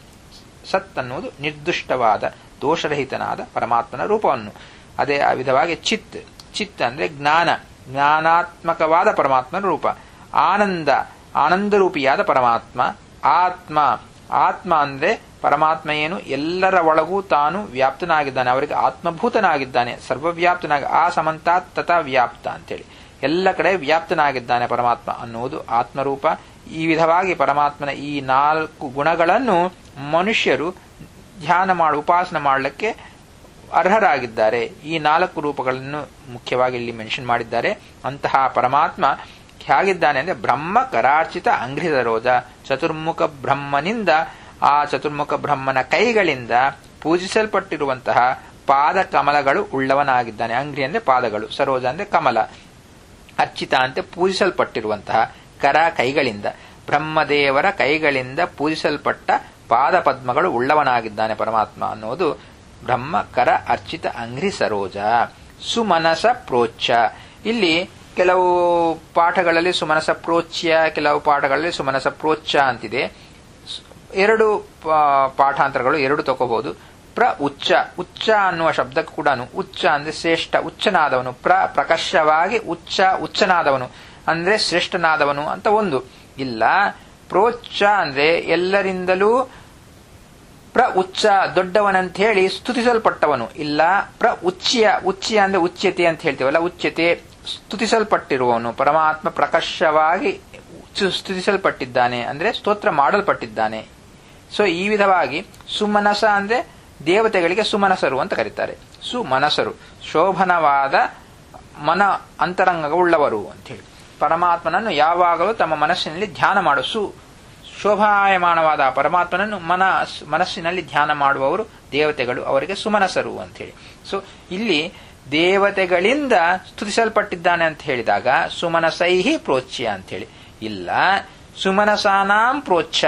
ಸತ್ ಅನ್ನುವುದು ನಿರ್ದುಷ್ಟವಾದ ದೋಷರಹಿತನಾದ ಪರಮಾತ್ಮನ ರೂಪವನ್ನು ಅದೇ ಆ ವಿಧವಾಗಿ ಚಿತ್ ಚಿತ್ ಅಂದ್ರೆ ಜ್ಞಾನ ಜ್ಞಾನಾತ್ಮಕವಾದ ಪರಮಾತ್ಮನ ರೂಪ ಆನಂದ ಆನಂದರೂಪಿಯಾದ ಪರಮಾತ್ಮ ಆತ್ಮ ಆತ್ಮ ಅಂದ್ರೆ ಪರಮಾತ್ಮ ಏನು ಎಲ್ಲರ ಒಳಗೂ ತಾನು ವ್ಯಾಪ್ತನಾಗಿದ್ದಾನೆ ಅವರಿಗೆ ಆತ್ಮಭೂತನಾಗಿದ್ದಾನೆ ಸರ್ವವ್ಯಾಪ್ತನಾಗಿ ಆ ಸಮಂತಾತ್ ತಥಾ ವ್ಯಾಪ್ತ ಅಂತೇಳಿ ಎಲ್ಲ ಕಡೆ ವ್ಯಾಪ್ತನಾಗಿದ್ದಾನೆ ಪರಮಾತ್ಮ ಅನ್ನುವುದು ಆತ್ಮರೂಪ ಈ ವಿಧವಾಗಿ ಪರಮಾತ್ಮನ ಈ ನಾಲ್ಕು ಗುಣಗಳನ್ನು ಮನುಷ್ಯರು ಧ್ಯಾನ ಮಾಡಿ ಉಪಾಸನೆ ಮಾಡಲಿಕ್ಕೆ ಅರ್ಹರಾಗಿದ್ದಾರೆ ಈ ನಾಲ್ಕು ರೂಪಗಳನ್ನು ಮುಖ್ಯವಾಗಿ ಇಲ್ಲಿ ಮೆನ್ಷನ್ ಮಾಡಿದ್ದಾರೆ ಅಂತಹ ಪರಮಾತ್ಮ ಹೇಗಿದ್ದಾನೆ ಅಂದ್ರೆ ಬ್ರಹ್ಮ ಕರಾರ್ಚಿತ ಅಂಘ್ರಿದ ರೋಜ ಚತುರ್ಮುಖ ಬ್ರಹ್ಮನಿಂದ ಆ ಚತುರ್ಮುಖ ಬ್ರಹ್ಮನ ಕೈಗಳಿಂದ ಪೂಜಿಸಲ್ಪಟ್ಟಿರುವಂತಹ ಪಾದ ಕಮಲಗಳು ಉಳ್ಳವನಾಗಿದ್ದಾನೆ ಅಂಗ್ರಿ ಅಂದ್ರೆ ಪಾದಗಳು ಸರೋಜ ಅಂದ್ರೆ ಕಮಲ ಅರ್ಚಿತ ಅಂತೆ ಪೂಜಿಸಲ್ಪಟ್ಟಿರುವಂತಹ ಕರ ಕೈಗಳಿಂದ ಬ್ರಹ್ಮದೇವರ ಕೈಗಳಿಂದ ಪೂಜಿಸಲ್ಪಟ್ಟ ಪಾದ ಪದ್ಮಗಳು ಉಳ್ಳವನಾಗಿದ್ದಾನೆ ಪರಮಾತ್ಮ ಅನ್ನೋದು ಬ್ರಹ್ಮ ಕರ ಅರ್ಚಿತ ಅಂಗ್ರಿ ಸರೋಜ ಸುಮನಸ ಪ್ರೋಚ್ಛ ಇಲ್ಲಿ ಕೆಲವು ಪಾಠಗಳಲ್ಲಿ ಸುಮನಸ ಪ್ರೋಚ್ಯ ಕೆಲವು ಪಾಠಗಳಲ್ಲಿ ಸುಮನಸ ಪ್ರೋಚ್ಛ ಅಂತಿದೆ ಎರಡು ಪಾಠಾಂತರಗಳು ಎರಡು ತಗೋಬಹುದು ಪ್ರ ಉಚ್ಚ ಉಚ್ಚ ಅನ್ನುವ ಶಬ್ದಕ್ಕೂ ಕೂಡ ಉಚ್ಚ ಅಂದ್ರೆ ಶ್ರೇಷ್ಠ ಉಚ್ಚನಾದವನು ಪ್ರ ಪ್ರಕರ್ಷವಾಗಿ ಉಚ್ಚ ಉಚ್ಚನಾದವನು ಅಂದ್ರೆ ಶ್ರೇಷ್ಠನಾದವನು ಅಂತ ಒಂದು ಇಲ್ಲ ಪ್ರೋಚ್ಚ ಅಂದ್ರೆ ಎಲ್ಲರಿಂದಲೂ ಪ್ರ ಉಚ್ಚ ದೊಡ್ಡವನಂತ ಹೇಳಿ ಸ್ತುತಿಸಲ್ಪಟ್ಟವನು ಇಲ್ಲ ಪ್ರ ಉಚ್ಚ್ಯ ಉಚ್ಚ್ಯ ಅಂದ್ರೆ ಉಚ್ಯತೆ ಅಂತ ಹೇಳ್ತೀವಲ್ಲ ಉಚ್ಯತೆ ಸ್ತುತಿಸಲ್ಪಟ್ಟಿರುವವನು ಪರಮಾತ್ಮ ಪ್ರಕರ್ಷವಾಗಿ ಸ್ತುತಿಸಲ್ಪಟ್ಟಿದ್ದಾನೆ ಅಂದ್ರೆ ಸ್ತೋತ್ರ ಮಾಡಲ್ಪಟ್ಟಿದ್ದಾನೆ ಸೊ ಈ ವಿಧವಾಗಿ ಸುಮನಸ ಅಂದ್ರೆ ದೇವತೆಗಳಿಗೆ ಸುಮನಸರು ಅಂತ ಕರೀತಾರೆ ಸುಮನಸರು ಶೋಭನವಾದ ಮನ ಅಂತರಂಗವುಳ್ಳವರು ಅಂತ ಹೇಳಿ ಪರಮಾತ್ಮನನ್ನು ಯಾವಾಗಲೂ ತಮ್ಮ ಮನಸ್ಸಿನಲ್ಲಿ ಧ್ಯಾನ ಮಾಡು ಸು ಶೋಭಾಯಮಾನವಾದ ಪರಮಾತ್ಮನನ್ನು ಮನ ಮನಸ್ಸಿನಲ್ಲಿ ಧ್ಯಾನ ಮಾಡುವವರು ದೇವತೆಗಳು ಅವರಿಗೆ ಸುಮನಸರು ಅಂತ ಹೇಳಿ ಸೊ ಇಲ್ಲಿ ದೇವತೆಗಳಿಂದ ಸ್ತುತಿಸಲ್ಪಟ್ಟಿದ್ದಾನೆ ಅಂತ ಹೇಳಿದಾಗ ಸುಮನಸೈಹಿ ಪ್ರೋಚ್ಯ ಅಂತ ಹೇಳಿ ಇಲ್ಲ ಸುಮನಸಾನಾಂ ಪ್ರೋಚ್ಛ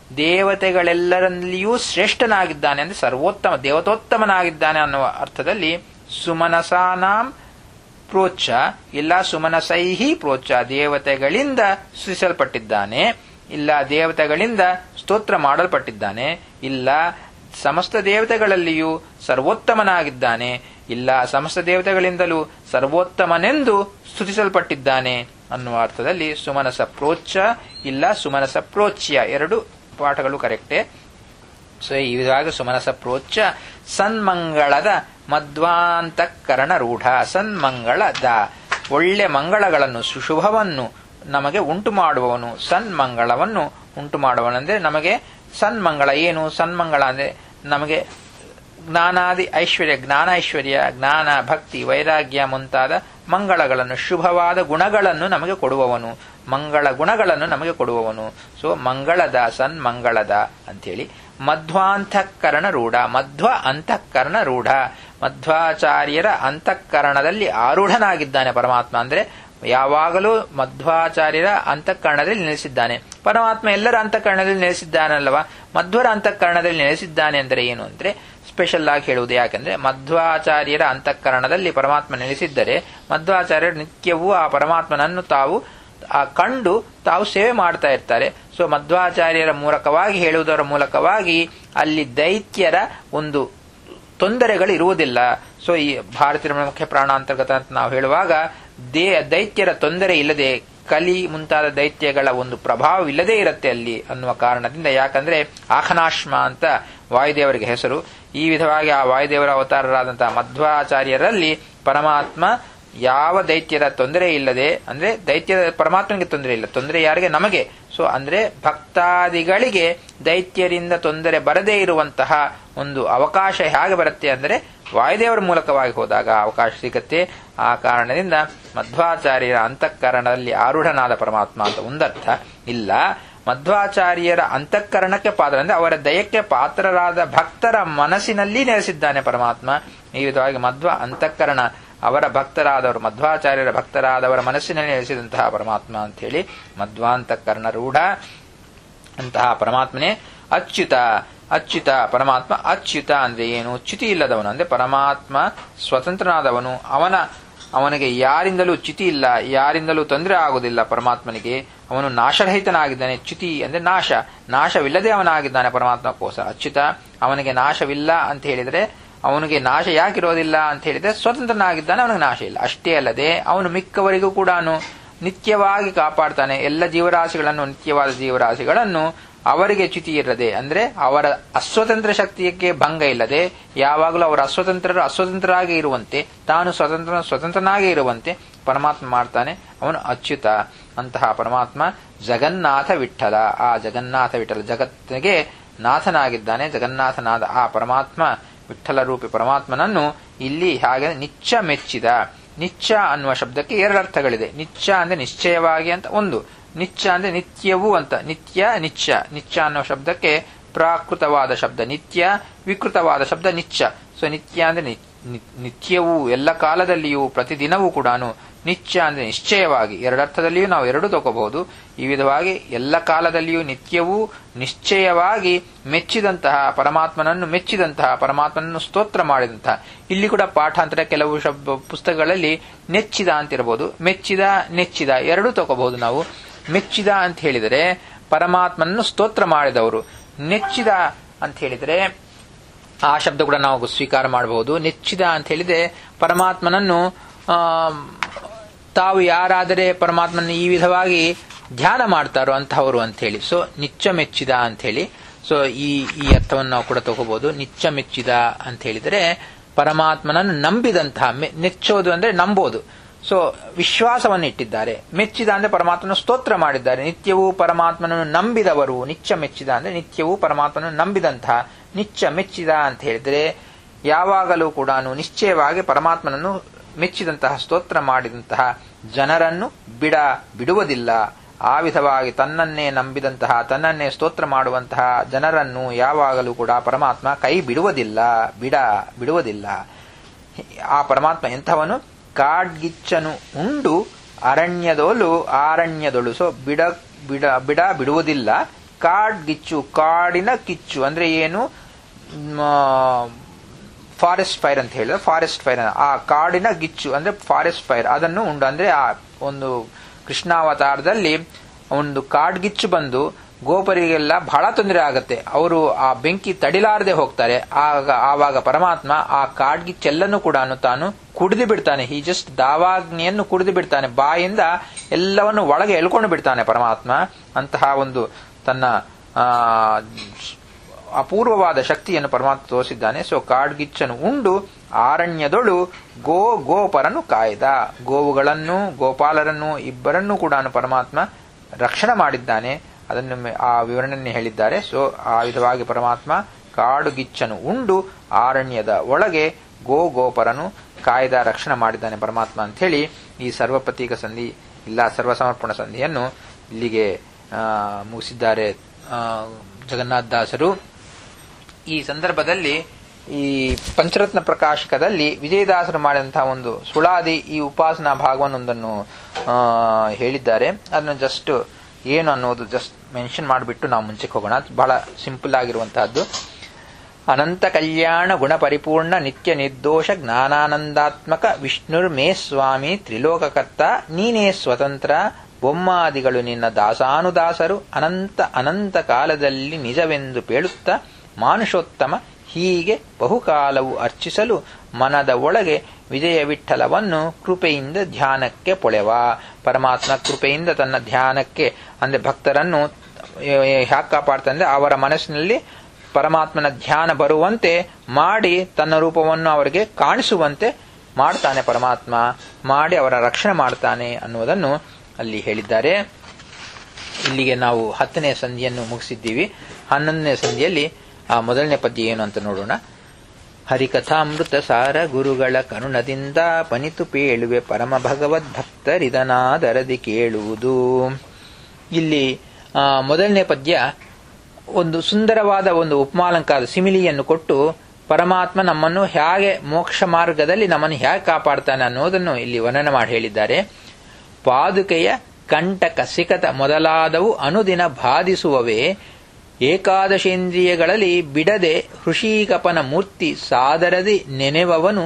ದೇವತೆಗಳೆಲ್ಲರಲ್ಲಿಯೂ ಶ್ರೇಷ್ಠನಾಗಿದ್ದಾನೆ ಅಂದ್ರೆ ಸರ್ವೋತ್ತಮ ದೇವತೋತ್ತಮನಾಗಿದ್ದಾನೆ ಅನ್ನುವ ಅರ್ಥದಲ್ಲಿ ಸುಮನಸಾನಾಂ ಪ್ರೋಚ್ಛ ಇಲ್ಲ ಸುಮನಸೈಹಿ ಪ್ರೋಚ್ಛ ದೇವತೆಗಳಿಂದ ಸ್ತುತಿಸಲ್ಪಟ್ಟಿದ್ದಾನೆ ಇಲ್ಲ ದೇವತೆಗಳಿಂದ ಸ್ತೋತ್ರ ಮಾಡಲ್ಪಟ್ಟಿದ್ದಾನೆ ಇಲ್ಲ ಸಮಸ್ತ ದೇವತೆಗಳಲ್ಲಿಯೂ ಸರ್ವೋತ್ತಮನಾಗಿದ್ದಾನೆ ಇಲ್ಲ ಸಮಸ್ತ ದೇವತೆಗಳಿಂದಲೂ ಸರ್ವೋತ್ತಮನೆಂದು ಸ್ತುತಿಸಲ್ಪಟ್ಟಿದ್ದಾನೆ ಅನ್ನುವ ಅರ್ಥದಲ್ಲಿ ಸುಮನಸ ಪ್ರೋಚ್ಛ ಇಲ್ಲ ಸುಮನಸ ಪ್ರೋಚ್ಯ ಎರಡು ಪಾಠಗಳು ಕರೆಕ್ಟೇ ಸೊ ಈ ವಿಧವಾಗಿ ಸುಮನಸ ಪ್ರೋಚ್ಛ ಸನ್ಮಂಗಳದ ಮಧ್ವಾಂತಕರಣ ರೂಢ ಸನ್ಮಂಗಳದ ಒಳ್ಳೆ ಮಂಗಳಗಳನ್ನು ಸುಶುಭವನ್ನು ನಮಗೆ ಉಂಟು ಮಾಡುವವನು ಸನ್ಮಂಗಳವನ್ನು ಉಂಟು ಮಾಡುವವನಂದ್ರೆ ನಮಗೆ ಸನ್ಮಂಗಳ ಏನು ಸನ್ಮಂಗಳ ಅಂದ್ರೆ ನಮಗೆ ಜ್ಞಾನಾದಿ ಐಶ್ವರ್ಯ ಜ್ಞಾನ ಐಶ್ವರ್ಯ ಜ್ಞಾನ ಭಕ್ತಿ ವೈರಾಗ್ಯ ಮುಂತಾದ ಮಂಗಳಗಳನ್ನು ಶುಭವಾದ ಗುಣಗಳನ್ನು ನಮಗೆ ಕೊಡುವವನು ಮಂಗಳ ಗುಣಗಳನ್ನು ನಮಗೆ ಕೊಡುವವನು ಸೊ ಮಂಗಳದ ಸನ್ಮಂಗಳದ ಅಂತೇಳಿ ಮಧ್ವಾಂತಃಕರಣ ರೂಢ ಮಧ್ವ ಅಂತಃಕರಣ ರೂಢ ಮಧ್ವಾಚಾರ್ಯರ ಅಂತಃಕರಣದಲ್ಲಿ ಆರೂಢನಾಗಿದ್ದಾನೆ ಪರಮಾತ್ಮ ಅಂದ್ರೆ ಯಾವಾಗಲೂ ಮಧ್ವಾಚಾರ್ಯರ ಅಂತಃಕರಣದಲ್ಲಿ ನೆಲೆಸಿದ್ದಾನೆ ಪರಮಾತ್ಮ ಎಲ್ಲರ ಅಂತಃಕರಣದಲ್ಲಿ ನೆಲೆಸಿದ್ದಾನಲ್ಲವಾ ಮಧ್ವರ ಅಂತಃಕರಣದಲ್ಲಿ ನೆಲೆಸಿದ್ದಾನೆ ಅಂದರೆ ಏನು ಅಂದ್ರೆ ಸ್ಪೆಷಲ್ ಆಗಿ ಹೇಳುವುದು ಯಾಕಂದ್ರೆ ಮಧ್ವಾಚಾರ್ಯರ ಅಂತಃಕರಣದಲ್ಲಿ ಪರಮಾತ್ಮ ನೆಲೆಸಿದ್ದರೆ ಮಧ್ವಾಚಾರ್ಯರು ನಿತ್ಯವೂ ಆ ಪರಮಾತ್ಮನನ್ನು ತಾವು ಆ ಕಂಡು ತಾವು ಸೇವೆ ಮಾಡ್ತಾ ಇರ್ತಾರೆ ಸೊ ಮಧ್ವಾಚಾರ್ಯರ ಮೂಲಕವಾಗಿ ಹೇಳುವುದರ ಮೂಲಕವಾಗಿ ಅಲ್ಲಿ ದೈತ್ಯರ ಒಂದು ತೊಂದರೆಗಳು ಇರುವುದಿಲ್ಲ ಸೊ ಈ ಭಾರತೀಯ ಮುಖ್ಯ ಪ್ರಾಣ ಅಂತರ್ಗತ ಅಂತ ನಾವು ಹೇಳುವಾಗ ದೇ ದೈತ್ಯರ ತೊಂದರೆ ಇಲ್ಲದೆ ಕಲಿ ಮುಂತಾದ ದೈತ್ಯಗಳ ಒಂದು ಪ್ರಭಾವವಿಲ್ಲದೆ ಇರುತ್ತೆ ಅಲ್ಲಿ ಅನ್ನುವ ಕಾರಣದಿಂದ ಯಾಕಂದ್ರೆ ಆಖನಾಶ್ಮ ಅಂತ ವಾಯುದೇವರಿಗೆ ಹೆಸರು ಈ ವಿಧವಾಗಿ ಆ ವಾಯುದೇವರ ಅವತಾರರಾದಂತಹ ಮಧ್ವಾಚಾರ್ಯರಲ್ಲಿ ಪರಮಾತ್ಮ ಯಾವ ದೈತ್ಯರ ತೊಂದರೆ ಇಲ್ಲದೆ ಅಂದ್ರೆ ದೈತ್ಯದ ಪರಮಾತ್ಮನಿಗೆ ತೊಂದರೆ ಇಲ್ಲ ತೊಂದರೆ ಯಾರಿಗೆ ನಮಗೆ ಸೊ ಅಂದ್ರೆ ಭಕ್ತಾದಿಗಳಿಗೆ ದೈತ್ಯರಿಂದ ತೊಂದರೆ ಬರದೇ ಇರುವಂತಹ ಒಂದು ಅವಕಾಶ ಹೇಗೆ ಬರುತ್ತೆ ಅಂದರೆ ವಾಯುದೇವರ ಮೂಲಕವಾಗಿ ಹೋದಾಗ ಅವಕಾಶ ಸಿಗತ್ತೆ ಆ ಕಾರಣದಿಂದ ಮಧ್ವಾಚಾರ್ಯರ ಅಂತಃಕರಣದಲ್ಲಿ ಆರೂಢನಾದ ಪರಮಾತ್ಮ ಅಂತ ಒಂದರ್ಥ ಇಲ್ಲ ಮಧ್ವಾಚಾರ್ಯರ ಅಂತಃಕರಣಕ್ಕೆ ಪಾತ್ರ ಅಂದ್ರೆ ಅವರ ದಯಕ್ಕೆ ಪಾತ್ರರಾದ ಭಕ್ತರ ಮನಸ್ಸಿನಲ್ಲಿ ನೆಲೆಸಿದ್ದಾನೆ ಪರಮಾತ್ಮ ಈ ವಿಧವಾಗಿ ಮಧ್ವ ಅಂತಃಕರಣ ಅವರ ಭಕ್ತರಾದವರು ಮಧ್ವಾಚಾರ್ಯರ ಭಕ್ತರಾದವರ ಮನಸ್ಸಿನಲ್ಲಿ ನೆಲೆಸಿದಂತಹ ಪರಮಾತ್ಮ ಅಂತ ಹೇಳಿ ಮಧ್ವಾಂತಃಕರಣ ರೂಢ ಅಂತಹ ಪರಮಾತ್ಮನೇ ಅಚ್ಯುತ ಅಚ್ಯುತ ಪರಮಾತ್ಮ ಅಚ್ಯುತ ಅಂದ್ರೆ ಏನು ಚ್ಯುತಿ ಇಲ್ಲದವನು ಅಂದ್ರೆ ಪರಮಾತ್ಮ ಸ್ವತಂತ್ರನಾದವನು ಅವನ ಅವನಿಗೆ ಯಾರಿಂದಲೂ ಚ್ಯುತಿ ಇಲ್ಲ ಯಾರಿಂದಲೂ ತೊಂದರೆ ಆಗುವುದಿಲ್ಲ ಪರಮಾತ್ಮನಿಗೆ ಅವನು ನಾಶರಹಿತನಾಗಿದ್ದಾನೆ ಚ್ಯುತಿ ಅಂದ್ರೆ ನಾಶ ನಾಶವಿಲ್ಲದೆ ಅವನಾಗಿದ್ದಾನೆ ಪರಮಾತ್ಮಕ್ಕೋಸ್ಕರ ಅಚ್ಯುತ ಅವನಿಗೆ ನಾಶವಿಲ್ಲ ಅಂತ ಹೇಳಿದ್ರೆ ಅವನಿಗೆ ನಾಶ ಯಾಕಿರೋದಿಲ್ಲ ಅಂತ ಹೇಳಿದ್ರೆ ಸ್ವತಂತ್ರನಾಗಿದ್ದಾನೆ ಅವನಿಗೆ ನಾಶ ಇಲ್ಲ ಅಷ್ಟೇ ಅಲ್ಲದೆ ಅವನು ಮಿಕ್ಕವರಿಗೂ ಕೂಡ ನಿತ್ಯವಾಗಿ ಕಾಪಾಡ್ತಾನೆ ಎಲ್ಲ ಜೀವರಾಶಿಗಳನ್ನು ನಿತ್ಯವಾದ ಜೀವರಾಶಿಗಳನ್ನು ಅವರಿಗೆ ಚ್ಯುತಿ ಇರದೆ ಅಂದ್ರೆ ಅವರ ಅಸ್ವತಂತ್ರ ಶಕ್ತಿಯಕ್ಕೆ ಭಂಗ ಇಲ್ಲದೆ ಯಾವಾಗಲೂ ಅವರ ಅಸ್ವತಂತ್ರರು ಅಸ್ವತಂತ್ರರಾಗಿ ಇರುವಂತೆ ತಾನು ಸ್ವತಂತ್ರ ಸ್ವತಂತ್ರನಾಗಿ ಇರುವಂತೆ ಪರಮಾತ್ಮ ಮಾಡ್ತಾನೆ ಅವನು ಅಚ್ಯುತ ಅಂತಹ ಪರಮಾತ್ಮ ಜಗನ್ನಾಥ ವಿಠಲ ಆ ಜಗನ್ನಾಥ ವಿಠಲ ಜಗತ್ತಿಗೆ ನಾಥನಾಗಿದ್ದಾನೆ ಜಗನ್ನಾಥನಾದ ಆ ಪರಮಾತ್ಮ ವಿಠಲ ರೂಪಿ ಪರಮಾತ್ಮನನ್ನು ಇಲ್ಲಿ ಹಾಗೆ ನಿಚ್ಚ ಮೆಚ್ಚಿದ ನಿಚ್ಚ ಅನ್ನುವ ಶಬ್ದಕ್ಕೆ ಎರಡು ಅರ್ಥಗಳಿದೆ ನಿಚ್ಚ ಅಂದ್ರೆ ನಿಶ್ಚಯವಾಗಿ ಅಂತ ಒಂದು ನಿಚ್ಚ ಅಂದ್ರೆ ನಿತ್ಯವೂ ಅಂತ ನಿತ್ಯ ನಿಚ್ಚ ನಿಚ್ಚ ಅನ್ನೋ ಶಬ್ದಕ್ಕೆ ಪ್ರಾಕೃತವಾದ ಶಬ್ದ ನಿತ್ಯ ವಿಕೃತವಾದ ಶಬ್ದ ನಿಚ್ಚ ಸೊ ನಿತ್ಯ ಅಂದ್ರೆ ನಿತ್ಯವೂ ಎಲ್ಲ ಕಾಲದಲ್ಲಿಯೂ ಪ್ರತಿದಿನವೂ ಕೂಡ ನಿಚ್ಚ ಅಂದ್ರೆ ನಿಶ್ಚಯವಾಗಿ ಎರಡರ್ಥದಲ್ಲಿಯೂ ನಾವು ಎರಡು ತಗೋಬಹುದು ಈ ವಿಧವಾಗಿ ಎಲ್ಲ ಕಾಲದಲ್ಲಿಯೂ ನಿತ್ಯವೂ ನಿಶ್ಚಯವಾಗಿ ಮೆಚ್ಚಿದಂತಹ ಪರಮಾತ್ಮನನ್ನು ಮೆಚ್ಚಿದಂತಹ ಪರಮಾತ್ಮನನ್ನು ಸ್ತೋತ್ರ ಮಾಡಿದಂತಹ ಇಲ್ಲಿ ಕೂಡ ಪಾಠಾಂತರ ಕೆಲವು ಶಬ್ದ ಪುಸ್ತಕಗಳಲ್ಲಿ ನೆಚ್ಚಿದ ಅಂತಿರಬಹುದು ಮೆಚ್ಚಿದ ನೆಚ್ಚಿದ ಎರಡೂ ತಗೋಬಹುದು ನಾವು ಮೆಚ್ಚಿದ ಅಂತ ಹೇಳಿದರೆ ಪರಮಾತ್ಮನನ್ನು ಸ್ತೋತ್ರ ಮಾಡಿದವರು ನೆಚ್ಚಿದ ಅಂತ ಹೇಳಿದರೆ ಆ ಶಬ್ದ ಕೂಡ ನಾವು ಸ್ವೀಕಾರ ಮಾಡಬಹುದು ನೆಚ್ಚಿದ ಅಂತ ಹೇಳಿದ್ರೆ ಪರಮಾತ್ಮನನ್ನು ತಾವು ಯಾರಾದರೆ ಪರಮಾತ್ಮನ ಈ ವಿಧವಾಗಿ ಧ್ಯಾನ ಮಾಡ್ತಾರೋ ಅಂತಹವರು ಅಂತ ಹೇಳಿ ಸೊ ನಿಚ್ಚ ಮೆಚ್ಚಿದ ಅಂತ ಹೇಳಿ ಸೊ ಈ ಈ ಅರ್ಥವನ್ನು ನಾವು ಕೂಡ ತಗೋಬಹುದು ನಿಚ್ಚ ಮೆಚ್ಚಿದ ಅಂತ ಹೇಳಿದರೆ ಪರಮಾತ್ಮನನ್ನು ನಂಬಿದಂತಹ ನೆಚ್ಚೋದು ಅಂದ್ರೆ ನಂಬೋದು ಸೊ ವಿಶ್ವಾಸವನ್ನು ಇಟ್ಟಿದ್ದಾರೆ ಮೆಚ್ಚಿದ ಅಂದ್ರೆ ಪರಮಾತ್ಮನ ಸ್ತೋತ್ರ ಮಾಡಿದ್ದಾರೆ ನಿತ್ಯವೂ ಪರಮಾತ್ಮನನ್ನು ನಂಬಿದವರು ನಿಚ್ಚ ಮೆಚ್ಚಿದ ಅಂದ್ರೆ ನಿತ್ಯವೂ ಪರಮಾತ್ಮನನ್ನು ನಂಬಿದಂತಹ ನಿಚ್ಚ ಮೆಚ್ಚಿದ ಅಂತ ಹೇಳಿದ್ರೆ ಯಾವಾಗಲೂ ಕೂಡ ನಿಶ್ಚಯವಾಗಿ ಪರಮಾತ್ಮನನ್ನು ಮೆಚ್ಚಿದಂತಹ ಸ್ತೋತ್ರ ಮಾಡಿದಂತಹ ಜನರನ್ನು ಬಿಡ ಬಿಡುವುದಿಲ್ಲ ಆ ವಿಧವಾಗಿ ತನ್ನನ್ನೇ ನಂಬಿದಂತಹ ತನ್ನನ್ನೇ ಸ್ತೋತ್ರ ಮಾಡುವಂತಹ ಜನರನ್ನು ಯಾವಾಗಲೂ ಕೂಡ ಪರಮಾತ್ಮ ಕೈ ಬಿಡುವುದಿಲ್ಲ ಬಿಡ ಬಿಡುವುದಿಲ್ಲ ಆ ಪರಮಾತ್ಮ ಎಂಥವನು ಕಾಡ್ಗಿಚ್ಚನು ಉಂಡು ಅರಣ್ಯದೋಲು ಆರಣ್ಯದೊಳು ಸೊ ಬಿಡ ಬಿಡ ಬಿಡ ಬಿಡುವುದಿಲ್ಲ ಕಾಡ್ಗಿಚ್ಚು ಕಾಡಿನ ಕಿಚ್ಚು ಅಂದ್ರೆ ಏನು ಫಾರೆಸ್ಟ್ ಫೈರ್ ಅಂತ ಹೇಳಿದ್ರೆ ಫಾರೆಸ್ಟ್ ಫೈರ್ ಆ ಕಾಡಿನ ಗಿಚ್ಚು ಅಂದ್ರೆ ಫಾರೆಸ್ಟ್ ಫೈರ್ ಅದನ್ನು ಉಂಡು ಅಂದ್ರೆ ಆ ಒಂದು ಕೃಷ್ಣಾವತಾರದಲ್ಲಿ ಒಂದು ಕಾಡ್ಗಿಚ್ಚು ಬಂದು ಗೋಪರಿಗೆಲ್ಲ ಬಹಳ ತೊಂದರೆ ಆಗತ್ತೆ ಅವರು ಆ ಬೆಂಕಿ ತಡಿಲಾರದೆ ಹೋಗ್ತಾರೆ ಆಗ ಆವಾಗ ಪರಮಾತ್ಮ ಆ ಕಾಡ್ಗಿಚ್ಚೆಲ್ಲನೂ ಕೂಡ ತಾನು ಕುಡಿದು ಬಿಡ್ತಾನೆ ಈ ಜಸ್ಟ್ ದಾವಾಗ್ನಿಯನ್ನು ಕುಡಿದು ಬಿಡ್ತಾನೆ ಬಾಯಿಂದ ಎಲ್ಲವನ್ನು ಒಳಗೆ ಎಳ್ಕೊಂಡು ಬಿಡ್ತಾನೆ ಪರಮಾತ್ಮ ಅಂತಹ ಒಂದು ತನ್ನ ಅಪೂರ್ವವಾದ ಶಕ್ತಿಯನ್ನು ಪರಮಾತ್ಮ ತೋರಿಸಿದ್ದಾನೆ ಸೊ ಕಾಡ್ಗಿಚ್ಚನು ಉಂಡು ಆರಣ್ಯದೊಳು ಗೋ ಗೋಪರನು ಕಾಯ್ದ ಗೋವುಗಳನ್ನು ಗೋಪಾಲರನ್ನು ಇಬ್ಬರನ್ನೂ ಕೂಡ ಪರಮಾತ್ಮ ರಕ್ಷಣೆ ಮಾಡಿದ್ದಾನೆ ಅದನ್ನು ಆ ವಿವರಣೆಯನ್ನು ಹೇಳಿದ್ದಾರೆ ಸೊ ಆ ವಿಧವಾಗಿ ಪರಮಾತ್ಮ ಕಾಡುಗಿಚ್ಚನು ಉಂಡು ಆರಣ್ಯದ ಒಳಗೆ ಗೋ ಗೋಪರನು ಕಾಯ್ದ ರಕ್ಷಣೆ ಮಾಡಿದ್ದಾನೆ ಪರಮಾತ್ಮ ಅಂತ ಹೇಳಿ ಈ ಸರ್ವಪ್ರತೀಕ ಸಂಧಿ ಇಲ್ಲ ಸರ್ವಸಮರ್ಪಣ ಸಂಧಿಯನ್ನು ಇಲ್ಲಿಗೆ ಮುಗಿಸಿದ್ದಾರೆ ಜಗನ್ನಾಥ ದಾಸರು ಈ ಸಂದರ್ಭದಲ್ಲಿ ಈ ಪಂಚರತ್ನ ಪ್ರಕಾಶಕದಲ್ಲಿ ವಿಜಯದಾಸರು ಮಾಡಿದಂತಹ ಒಂದು ಸುಳಾದಿ ಈ ಉಪಾಸನಾ ಭಾಗವನ್ನೊಂದನ್ನು ಹೇಳಿದ್ದಾರೆ ಅದನ್ನು ಜಸ್ಟ್ ಏನು ಅನ್ನೋದು ಜಸ್ಟ್ ಮೆನ್ಷನ್ ಮಾಡಿಬಿಟ್ಟು ನಾವು ಮುಂಚೆಗೆ ಹೋಗೋಣ ಬಹಳ ಸಿಂಪಲ್ ಆಗಿರುವಂತಹದ್ದು ಅನಂತ ಕಲ್ಯಾಣ ಗುಣ ಪರಿಪೂರ್ಣ ನಿತ್ಯ ನಿರ್ದೋಷ ಜ್ಞಾನಾನಂದಾತ್ಮಕ ವಿಷ್ಣುರ್ಮೇ ಸ್ವಾಮಿ ತ್ರಿಲೋಕಕರ್ತ ನೀನೇ ಸ್ವತಂತ್ರ ಬೊಮ್ಮಾದಿಗಳು ನಿನ್ನ ದಾಸಾನುದಾಸರು ಅನಂತ ಅನಂತ ಕಾಲದಲ್ಲಿ ನಿಜವೆಂದು ಪೇಳುತ್ತ ಮಾನುಷೋತ್ತಮ ಹೀಗೆ ಬಹುಕಾಲವು ಅರ್ಚಿಸಲು ಮನದ ಒಳಗೆ ವಿಜಯ ವಿಠಲವನ್ನು ಕೃಪೆಯಿಂದ ಧ್ಯಾನಕ್ಕೆ ಪೊಳೆವ ಪರಮಾತ್ಮ ಕೃಪೆಯಿಂದ ತನ್ನ ಧ್ಯಾನಕ್ಕೆ ಅಂದ್ರೆ ಭಕ್ತರನ್ನು ಹ್ಯಾಕ್ ಕಾಪಾಡ್ತಂದ್ರೆ ಅವರ ಮನಸ್ಸಿನಲ್ಲಿ ಪರಮಾತ್ಮನ ಧ್ಯಾನ ಬರುವಂತೆ ಮಾಡಿ ತನ್ನ ರೂಪವನ್ನು ಅವರಿಗೆ ಕಾಣಿಸುವಂತೆ ಮಾಡ್ತಾನೆ ಪರಮಾತ್ಮ ಮಾಡಿ ಅವರ ರಕ್ಷಣೆ ಮಾಡ್ತಾನೆ ಅನ್ನುವುದನ್ನು ಅಲ್ಲಿ ಹೇಳಿದ್ದಾರೆ ಇಲ್ಲಿಗೆ ನಾವು ಹತ್ತನೇ ಸಂಧಿಯನ್ನು ಮುಗಿಸಿದ್ದೀವಿ ಹನ್ನೊಂದನೇ ಸಂಧಿಯಲ್ಲಿ ಆ ಮೊದಲನೇ ಪದ್ಯ ಏನು ಅಂತ ನೋಡೋಣ ಹರಿಕಥಾಮೃತ ಸಾರ ಗುರುಗಳ ಕರುಣದಿಂದ ಪನಿತು ಪೇಳುವೆ ಪರಮ ಭಗವದ್ ಭಕ್ತರಿದನಾದರದಿ ಕೇಳುವುದು ಇಲ್ಲಿ ಮೊದಲನೇ ಪದ್ಯ ಒಂದು ಸುಂದರವಾದ ಒಂದು ಉಪಮಾಲಂಕಾರ ಸಿಮಿಲಿಯನ್ನು ಕೊಟ್ಟು ಪರಮಾತ್ಮ ನಮ್ಮನ್ನು ಹೇಗೆ ಮೋಕ್ಷ ಮಾರ್ಗದಲ್ಲಿ ನಮ್ಮನ್ನು ಹೇಗೆ ಕಾಪಾಡ್ತಾನೆ ಅನ್ನೋದನ್ನು ಇಲ್ಲಿ ವರ್ಣನೆ ಮಾಡಿ ಹೇಳಿದ್ದಾರೆ ಪಾದುಕೆಯ ಕಂಟಕ ಸಿಕತ ಮೊದಲಾದವು ಅನುದಿನ ಬಾಧಿಸುವವೇ ಏಕಾದಶೇಂದ್ರಿಯಗಳಲ್ಲಿ ಬಿಡದೆ ಹೃಷೀಕಪನ ಮೂರ್ತಿ ಸಾದರದಿ ನೆನೆವವನು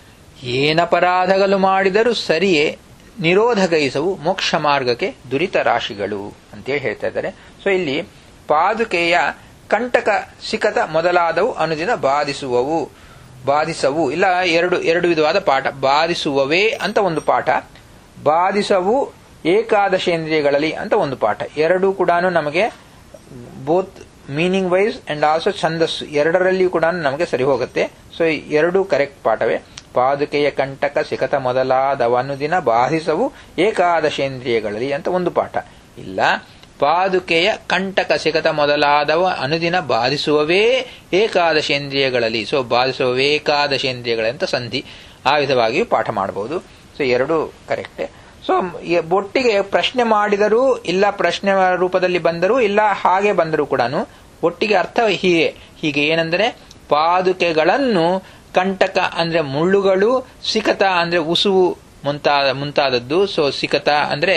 ಏನಪರಾಧಗಳು ಮಾಡಿದರೂ ಸರಿಯೇ ನಿರೋಧಗೈಸವು ಮೋಕ್ಷ ಮಾರ್ಗಕ್ಕೆ ದುರಿತ ರಾಶಿಗಳು ಅಂತೇಳಿ ಹೇಳ್ತಾ ಇದ್ದಾರೆ ಸೊ ಇಲ್ಲಿ ಪಾದುಕೆಯ ಕಂಟಕ ಸಿಕತ ಮೊದಲಾದವು ಅನುದಿನ ಬಾಧಿಸುವವು ಬಾಧಿಸವು ಇಲ್ಲ ಎರಡು ಎರಡು ವಿಧವಾದ ಪಾಠ ಬಾಧಿಸುವವೇ ಅಂತ ಒಂದು ಪಾಠ ಬಾಧಿಸವು ಏಕಾದಶೇಂದ್ರಿಯಗಳಲ್ಲಿ ಅಂತ ಒಂದು ಪಾಠ ಎರಡೂ ಕೂಡ ನಮಗೆ both meaning wise and also ಛಂದಸ್ಸು ಎರಡರಲ್ಲಿಯೂ ಕೂಡ ನಮಗೆ ಸರಿ ಹೋಗುತ್ತೆ ಸೊ ಎರಡೂ ಕರೆಕ್ಟ್ ಪಾಠವೇ ಪಾದುಕೆಯ ಕಂಟಕ ಸಿಕತ ಮೊದಲಾದವ ಅನುದಿನ ಬಾಧಿಸವು ಏಕಾದಶೇಂದ್ರಿಯಗಳಲ್ಲಿ ಅಂತ ಒಂದು ಪಾಠ ಇಲ್ಲ ಪಾದುಕೆಯ ಕಂಟಕ ಸಿಕತ ಮೊದಲಾದವ ಅನುದಿನ ಬಾಧಿಸುವವೇ ಏಕಾದಶೇಂದ್ರಿಯಗಳಲ್ಲಿ ಸೊ ಬಾಧಿಸುವವೇ ಏಕಾದಶೇಂದ್ರಿಯಗಳಂತ ಸಂಧಿ ಆ ವಿಧವಾಗಿಯೂ ಪಾಠ ಮಾಡಬಹುದು ಸೊ ಎರಡೂ ಕರೆಕ್ಟೇ ಸೊ ಒಟ್ಟಿಗೆ ಪ್ರಶ್ನೆ ಮಾಡಿದರೂ ಇಲ್ಲ ಪ್ರಶ್ನೆ ರೂಪದಲ್ಲಿ ಬಂದರೂ ಇಲ್ಲ ಹಾಗೆ ಬಂದರೂ ಕೂಡ ಒಟ್ಟಿಗೆ ಅರ್ಥ ಹೀಗೆ ಹೀಗೆ ಏನೆಂದರೆ ಪಾದುಕೆಗಳನ್ನು ಕಂಟಕ ಅಂದ್ರೆ ಮುಳ್ಳುಗಳು ಸಿಕತ ಅಂದ್ರೆ ಉಸುವು ಮುಂತಾದ ಮುಂತಾದದ್ದು ಸೊ ಸಿಕತ ಅಂದ್ರೆ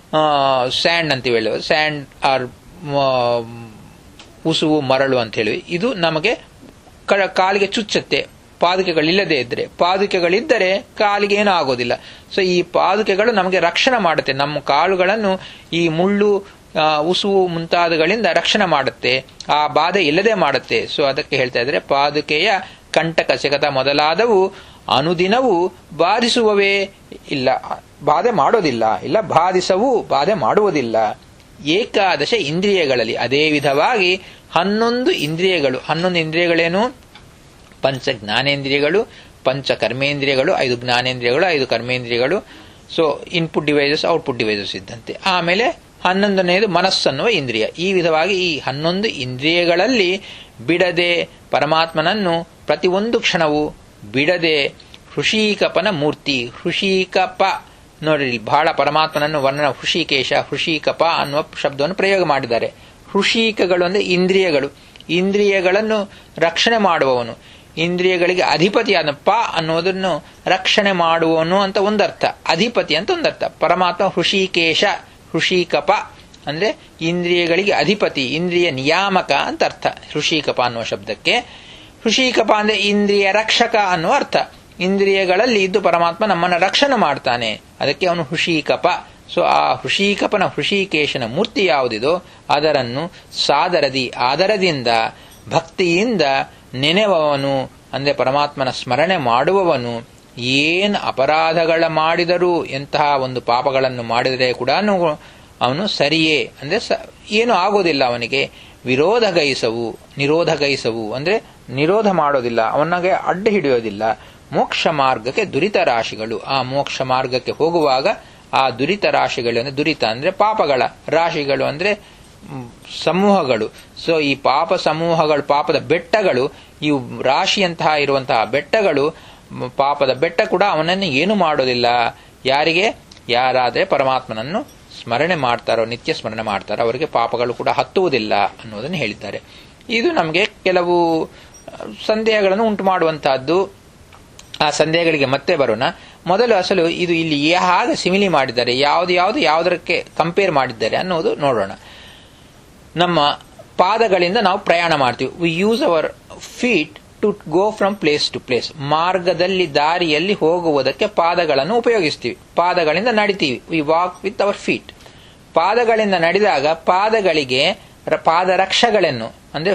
ಸ್ಯಾಂಡ್ ಅಂತೀವಿ ಹೇಳುವ ಸ್ಯಾಂಡ್ ಆರ್ ಉಸುವು ಮರಳು ಅಂತ ಹೇಳಿ ಇದು ನಮಗೆ ಕಾಲಿಗೆ ಚುಚ್ಚತ್ತೆ ಪಾದುಕೆಗಳಿಲ್ಲದೆ ಇದ್ರೆ ಪಾದುಕೆಗಳಿದ್ದರೆ ಕಾಲಿಗೆ ಏನೂ ಆಗೋದಿಲ್ಲ ಸೊ ಈ ಪಾದುಕೆಗಳು ನಮಗೆ ರಕ್ಷಣೆ ಮಾಡುತ್ತೆ ನಮ್ಮ ಕಾಲುಗಳನ್ನು ಈ ಮುಳ್ಳು ಉಸುವು ಮುಂತಾದಗಳಿಂದ ರಕ್ಷಣೆ ಮಾಡುತ್ತೆ ಆ ಬಾಧೆ ಇಲ್ಲದೆ ಮಾಡುತ್ತೆ ಸೊ ಅದಕ್ಕೆ ಹೇಳ್ತಾ ಇದ್ರೆ ಪಾದುಕೆಯ ಕಂಟಕ ಸಿಗತ ಮೊದಲಾದವು ಅನುದಿನವೂ ಬಾಧಿಸುವವೇ ಇಲ್ಲ ಬಾಧೆ ಮಾಡೋದಿಲ್ಲ ಇಲ್ಲ ಬಾಧಿಸವು ಬಾಧೆ ಮಾಡುವುದಿಲ್ಲ ಏಕಾದಶ ಇಂದ್ರಿಯಗಳಲ್ಲಿ ಅದೇ ವಿಧವಾಗಿ ಹನ್ನೊಂದು ಇಂದ್ರಿಯಗಳು ಹನ್ನೊಂದು ಇಂದ್ರಿಯಗಳೇನು ಪಂಚ ಜ್ಞಾನೇಂದ್ರಿಯಗಳು ಪಂಚ ಕರ್ಮೇಂದ್ರಿಯಗಳು ಐದು ಜ್ಞಾನೇಂದ್ರಿಯಗಳು ಐದು ಕರ್ಮೇಂದ್ರಿಯಗಳು so input devices output devices ಇದ್ದಂತೆ ಆಮೇಲೆ ಹನ್ನೊಂದನೆಯದು ಮನಸ್ಸನ್ನುವ ಇಂದ್ರಿಯ ಈ ವಿಧವಾಗಿ ಈ ಹನ್ನೊಂದು ಇಂದ್ರಿಯಗಳಲ್ಲಿ ಬಿಡದೆ ಪರಮಾತ್ಮನನ್ನು ಪ್ರತಿಯೊಂದು ಕ್ಷಣವೂ ಬಿಡದೆ ಹೃಷೀಕಪನ ಮೂರ್ತಿ ಹೃಷೀಕಪ ನೋಡ್ರಿ ಬಹಳ ಪರಮಾತ್ಮನನ್ನು ವರ್ಣನ ಹೃಷಿಕೇಶ ಹೃಷಿಕಪ ಅನ್ನುವ ಶಬ್ದವನ್ನು ಪ್ರಯೋಗ ಮಾಡಿದ್ದಾರೆ ಹೃಷಿಕಗಳು ಅಂದ್ರೆ ಇಂದ್ರಿಯಗಳು ಇಂದ್ರಿಯಗಳನ್ನು ರಕ್ಷಣೆ ಮಾಡುವವನು ಇಂದ್ರಿಯಗಳಿಗೆ ಅಧಿಪತಿಯಾದ ಪ ಅನ್ನೋದನ್ನು ರಕ್ಷಣೆ ಮಾಡುವವನು ಅಂತ ಒಂದರ್ಥ ಅಧಿಪತಿ ಅಂತ ಒಂದರ್ಥ ಪರಮಾತ್ಮ ಹೃಷಿಕೇಶ ಹೃಷಿಕಪ ಅಂದ್ರೆ ಇಂದ್ರಿಯಗಳಿಗೆ ಅಧಿಪತಿ ಇಂದ್ರಿಯ ನಿಯಾಮಕ ಅಂತ ಅರ್ಥ ಹೃಷಿಕಪ ಅನ್ನುವ ಶಬ್ದಕ್ಕೆ ಹೃಷಿಕಪ ಅಂದ್ರೆ ಇಂದ್ರಿಯ ರಕ್ಷಕ ಅನ್ನುವ ಅರ್ಥ ಇಂದ್ರಿಯಗಳಲ್ಲಿ ಇದ್ದು ಪರಮಾತ್ಮ ನಮ್ಮನ್ನು ರಕ್ಷಣೆ ಮಾಡ್ತಾನೆ ಅದಕ್ಕೆ ಅವನು ಹೃಷಿಕಪ ಸೊ ಆ ಹೃಷಿಕಪನ ಹೃಷಿಕೇಶನ ಮೂರ್ತಿ ಯಾವುದಿದೋ ಅದರನ್ನು ಸಾದರದಿ ಆದರದಿಂದ ಭಕ್ತಿಯಿಂದ ನೆನೆವವನು ಅಂದ್ರೆ ಪರಮಾತ್ಮನ ಸ್ಮರಣೆ ಮಾಡುವವನು ಏನ್ ಅಪರಾಧಗಳ ಮಾಡಿದರೂ ಎಂತಹ ಒಂದು ಪಾಪಗಳನ್ನು ಮಾಡಿದರೆ ಕೂಡ ಅವನು ಸರಿಯೇ ಅಂದ್ರೆ ಏನು ಆಗೋದಿಲ್ಲ ಅವನಿಗೆ ವಿರೋಧಗೈಸವು ನಿರೋಧಗೈಸವು ಅಂದ್ರೆ ನಿರೋಧ ಮಾಡೋದಿಲ್ಲ ಅವನಿಗೆ ಅಡ್ಡ ಹಿಡಿಯೋದಿಲ್ಲ ಮೋಕ್ಷ ಮಾರ್ಗಕ್ಕೆ ದುರಿತ ರಾಶಿಗಳು ಆ ಮೋಕ್ಷ ಮಾರ್ಗಕ್ಕೆ ಹೋಗುವಾಗ ಆ ದುರಿತ ರಾಶಿಗಳು ಅಂದ್ರೆ ದುರಿತ ಅಂದ್ರೆ ಪಾಪಗಳ ರಾಶಿಗಳು ಅಂದ್ರೆ ಸಮೂಹಗಳು ಸೊ ಈ ಪಾಪ ಸಮೂಹಗಳು ಪಾಪದ ಬೆಟ್ಟಗಳು ಈ ರಾಶಿಯಂತಹ ಇರುವಂತಹ ಬೆಟ್ಟಗಳು ಪಾಪದ ಬೆಟ್ಟ ಕೂಡ ಅವನನ್ನು ಏನು ಮಾಡೋದಿಲ್ಲ ಯಾರಿಗೆ ಯಾರಾದರೆ ಪರಮಾತ್ಮನನ್ನು ಸ್ಮರಣೆ ಮಾಡ್ತಾರೋ ನಿತ್ಯ ಸ್ಮರಣೆ ಮಾಡ್ತಾರೋ ಅವರಿಗೆ ಪಾಪಗಳು ಕೂಡ ಹತ್ತುವುದಿಲ್ಲ ಅನ್ನೋದನ್ನು ಹೇಳಿದ್ದಾರೆ ಇದು ನಮಗೆ ಕೆಲವು ಸಂದೇಹಗಳನ್ನು ಉಂಟು ಮಾಡುವಂತಹದ್ದು ಆ ಸಂದೇಹಗಳಿಗೆ ಮತ್ತೆ ಬರೋಣ ಮೊದಲು ಅಸಲು ಇದು ಇಲ್ಲಿ ಹೇಗೆ ಸಿಮಿಲಿ ಮಾಡಿದ್ದಾರೆ ಯಾವುದು ಯಾವುದು ಯಾವುದಕ್ಕೆ ಕಂಪೇರ್ ಮಾಡಿದ್ದಾರೆ ಅನ್ನೋದು ನೋಡೋಣ ನಮ್ಮ ಪಾದಗಳಿಂದ ನಾವು ಪ್ರಯಾಣ ಮಾಡ್ತೀವಿ we use our feet to go from place to place ಮಾರ್ಗದಲ್ಲಿ ದಾರಿಯಲ್ಲಿ ಹೋಗುವುದಕ್ಕೆ ಪಾದಗಳನ್ನು ಉಪಯೋಗಿಸ್ತೀವಿ ಪಾದಗಳಿಂದ ನಡಿತೀವಿ we walk with our feet ಪಾದಗಳಿಂದ ನಡೆದಾಗ ಪಾದಗಳಿಗೆ ರ- ಪಾದರಕ್ಷೆಗಳನ್ನು ಅಂದ್ರೆ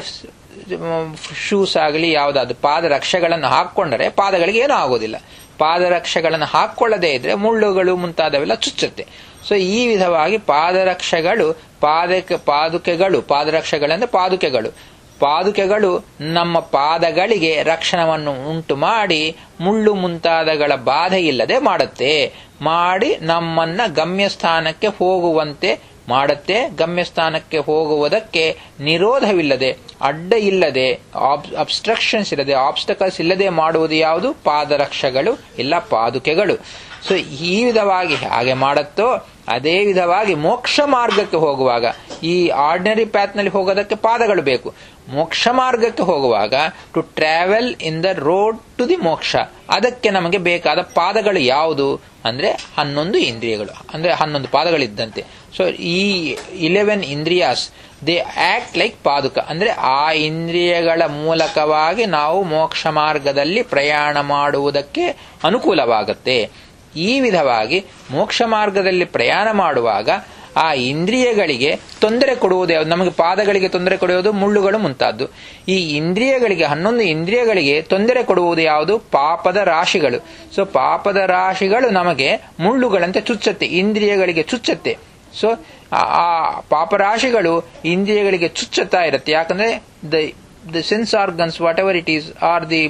ಶೂಸ್ ಆಗಲಿ ಯಾವುದಾದ್ರು ಪಾದರಕ್ಷೆಗಳನ್ನು ಹಾಕೊಂಡರೆ ಪಾದಗಳಿಗೆ ಏನೂ ಆಗೋದಿಲ್ಲ ಪಾದರಕ್ಷೆಗಳನ್ನು ಹಾಕೊಳ್ಳದೇ ಇದ್ರೆ ಮುಳ್ಳುಗಳು ಮುಂತಾದವೆಲ್ಲ ಚುಚ್ಚುತ್ತೆ ಸೊ ಈ ವಿಧವಾಗಿ ಪಾದರಕ್ಷೆಗಳು ಪಾದಕ ಪಾದುಕೆಗಳು ಪಾದರಕ್ಷೆಗಳಂದ್ರೆ ಪಾದುಕೆಗಳು ಪಾದುಕೆಗಳು ನಮ್ಮ ಪಾದಗಳಿಗೆ ರಕ್ಷಣವನ್ನು ಉಂಟು ಮಾಡಿ ಮುಳ್ಳು ಮುಂತಾದಗಳ ಬಾಧೆ ಇಲ್ಲದೆ ಮಾಡುತ್ತೆ ಮಾಡಿ ನಮ್ಮನ್ನ ಗಮ್ಯಸ್ಥಾನಕ್ಕೆ ಹೋಗುವಂತೆ ಮಾಡುತ್ತೆ ಗಮ್ಯಸ್ಥಾನಕ್ಕೆ ಹೋಗುವುದಕ್ಕೆ ನಿರೋಧವಿಲ್ಲದೆ ಅಡ್ಡ ಇಲ್ಲದೆ ಅಬ್ಸ್ಟ್ರಕ್ಷನ್ಸ್ ಇಲ್ಲದೆ ಆಬ್ಸ್ಟಕಲ್ಸ್ ಇಲ್ಲದೆ ಮಾಡುವುದು ಯಾವುದು ಪಾದರಕ್ಷೆಗಳು ಇಲ್ಲ ಪಾದುಕೆಗಳು ಸೊ ಈ ವಿಧವಾಗಿ ಹಾಗೆ ಮಾಡುತ್ತೋ ಅದೇ ವಿಧವಾಗಿ ಮೋಕ್ಷ ಮಾರ್ಗಕ್ಕೆ ಹೋಗುವಾಗ ಈ ಆರ್ಡಿನರಿ ನಲ್ಲಿ ಹೋಗೋದಕ್ಕೆ ಪಾದಗಳು ಬೇಕು ಮೋಕ್ಷ ಮಾರ್ಗಕ್ಕೆ ಹೋಗುವಾಗ to travel in the road to the moksha ಅದಕ್ಕೆ ನಮಗೆ ಬೇಕಾದ ಪಾದಗಳು ಯಾವುದು ಅಂದ್ರೆ ಹನ್ನೊಂದು ಇಂದ್ರಿಯಗಳು ಅಂದ್ರೆ ಹನ್ನೊಂದು ಪಾದಗಳಿದ್ದಂತೆ ಸೊ ಈ eleven indriyas they act like paduka ಅಂದ್ರೆ ಆ ಇಂದ್ರಿಯಗಳ ಮೂಲಕವಾಗಿ ನಾವು ಮೋಕ್ಷ ಮಾರ್ಗದಲ್ಲಿ ಪ್ರಯಾಣ ಮಾಡುವುದಕ್ಕೆ ಅನುಕೂಲವಾಗುತ್ತೆ ಈ ವಿಧವಾಗಿ ಮೋಕ್ಷ ಮಾರ್ಗದಲ್ಲಿ ಪ್ರಯಾಣ ಮಾಡುವಾಗ ಆ ಇಂದ್ರಿಯಗಳಿಗೆ ತೊಂದರೆ ಕೊಡುವುದು ಯಾವುದು ನಮಗೆ ಪಾದಗಳಿಗೆ ತೊಂದರೆ ಕೊಡುವುದು ಮುಳ್ಳುಗಳು ಮುಂತಾದ್ದು ಈ ಇಂದ್ರಿಯಗಳಿಗೆ ಹನ್ನೊಂದು ಇಂದ್ರಿಯಗಳಿಗೆ ತೊಂದರೆ ಕೊಡುವುದು ಯಾವುದು ಪಾಪದ ರಾಶಿಗಳು ಸೊ ಪಾಪದ ರಾಶಿಗಳು ನಮಗೆ ಮುಳ್ಳುಗಳಂತೆ ಚುಚ್ಚತ್ತೆ ಇಂದ್ರಿಯಗಳಿಗೆ ಚುಚ್ಚತ್ತೆ ಸೊ ಆ ಪಾಪರಾಶಿಗಳು ಇಂದ್ರಿಯಗಳಿಗೆ ಚುಚ್ಚುತ್ತಾ ಇರುತ್ತೆ ಯಾಕಂದ್ರೆ the the sense organs whatever it is are the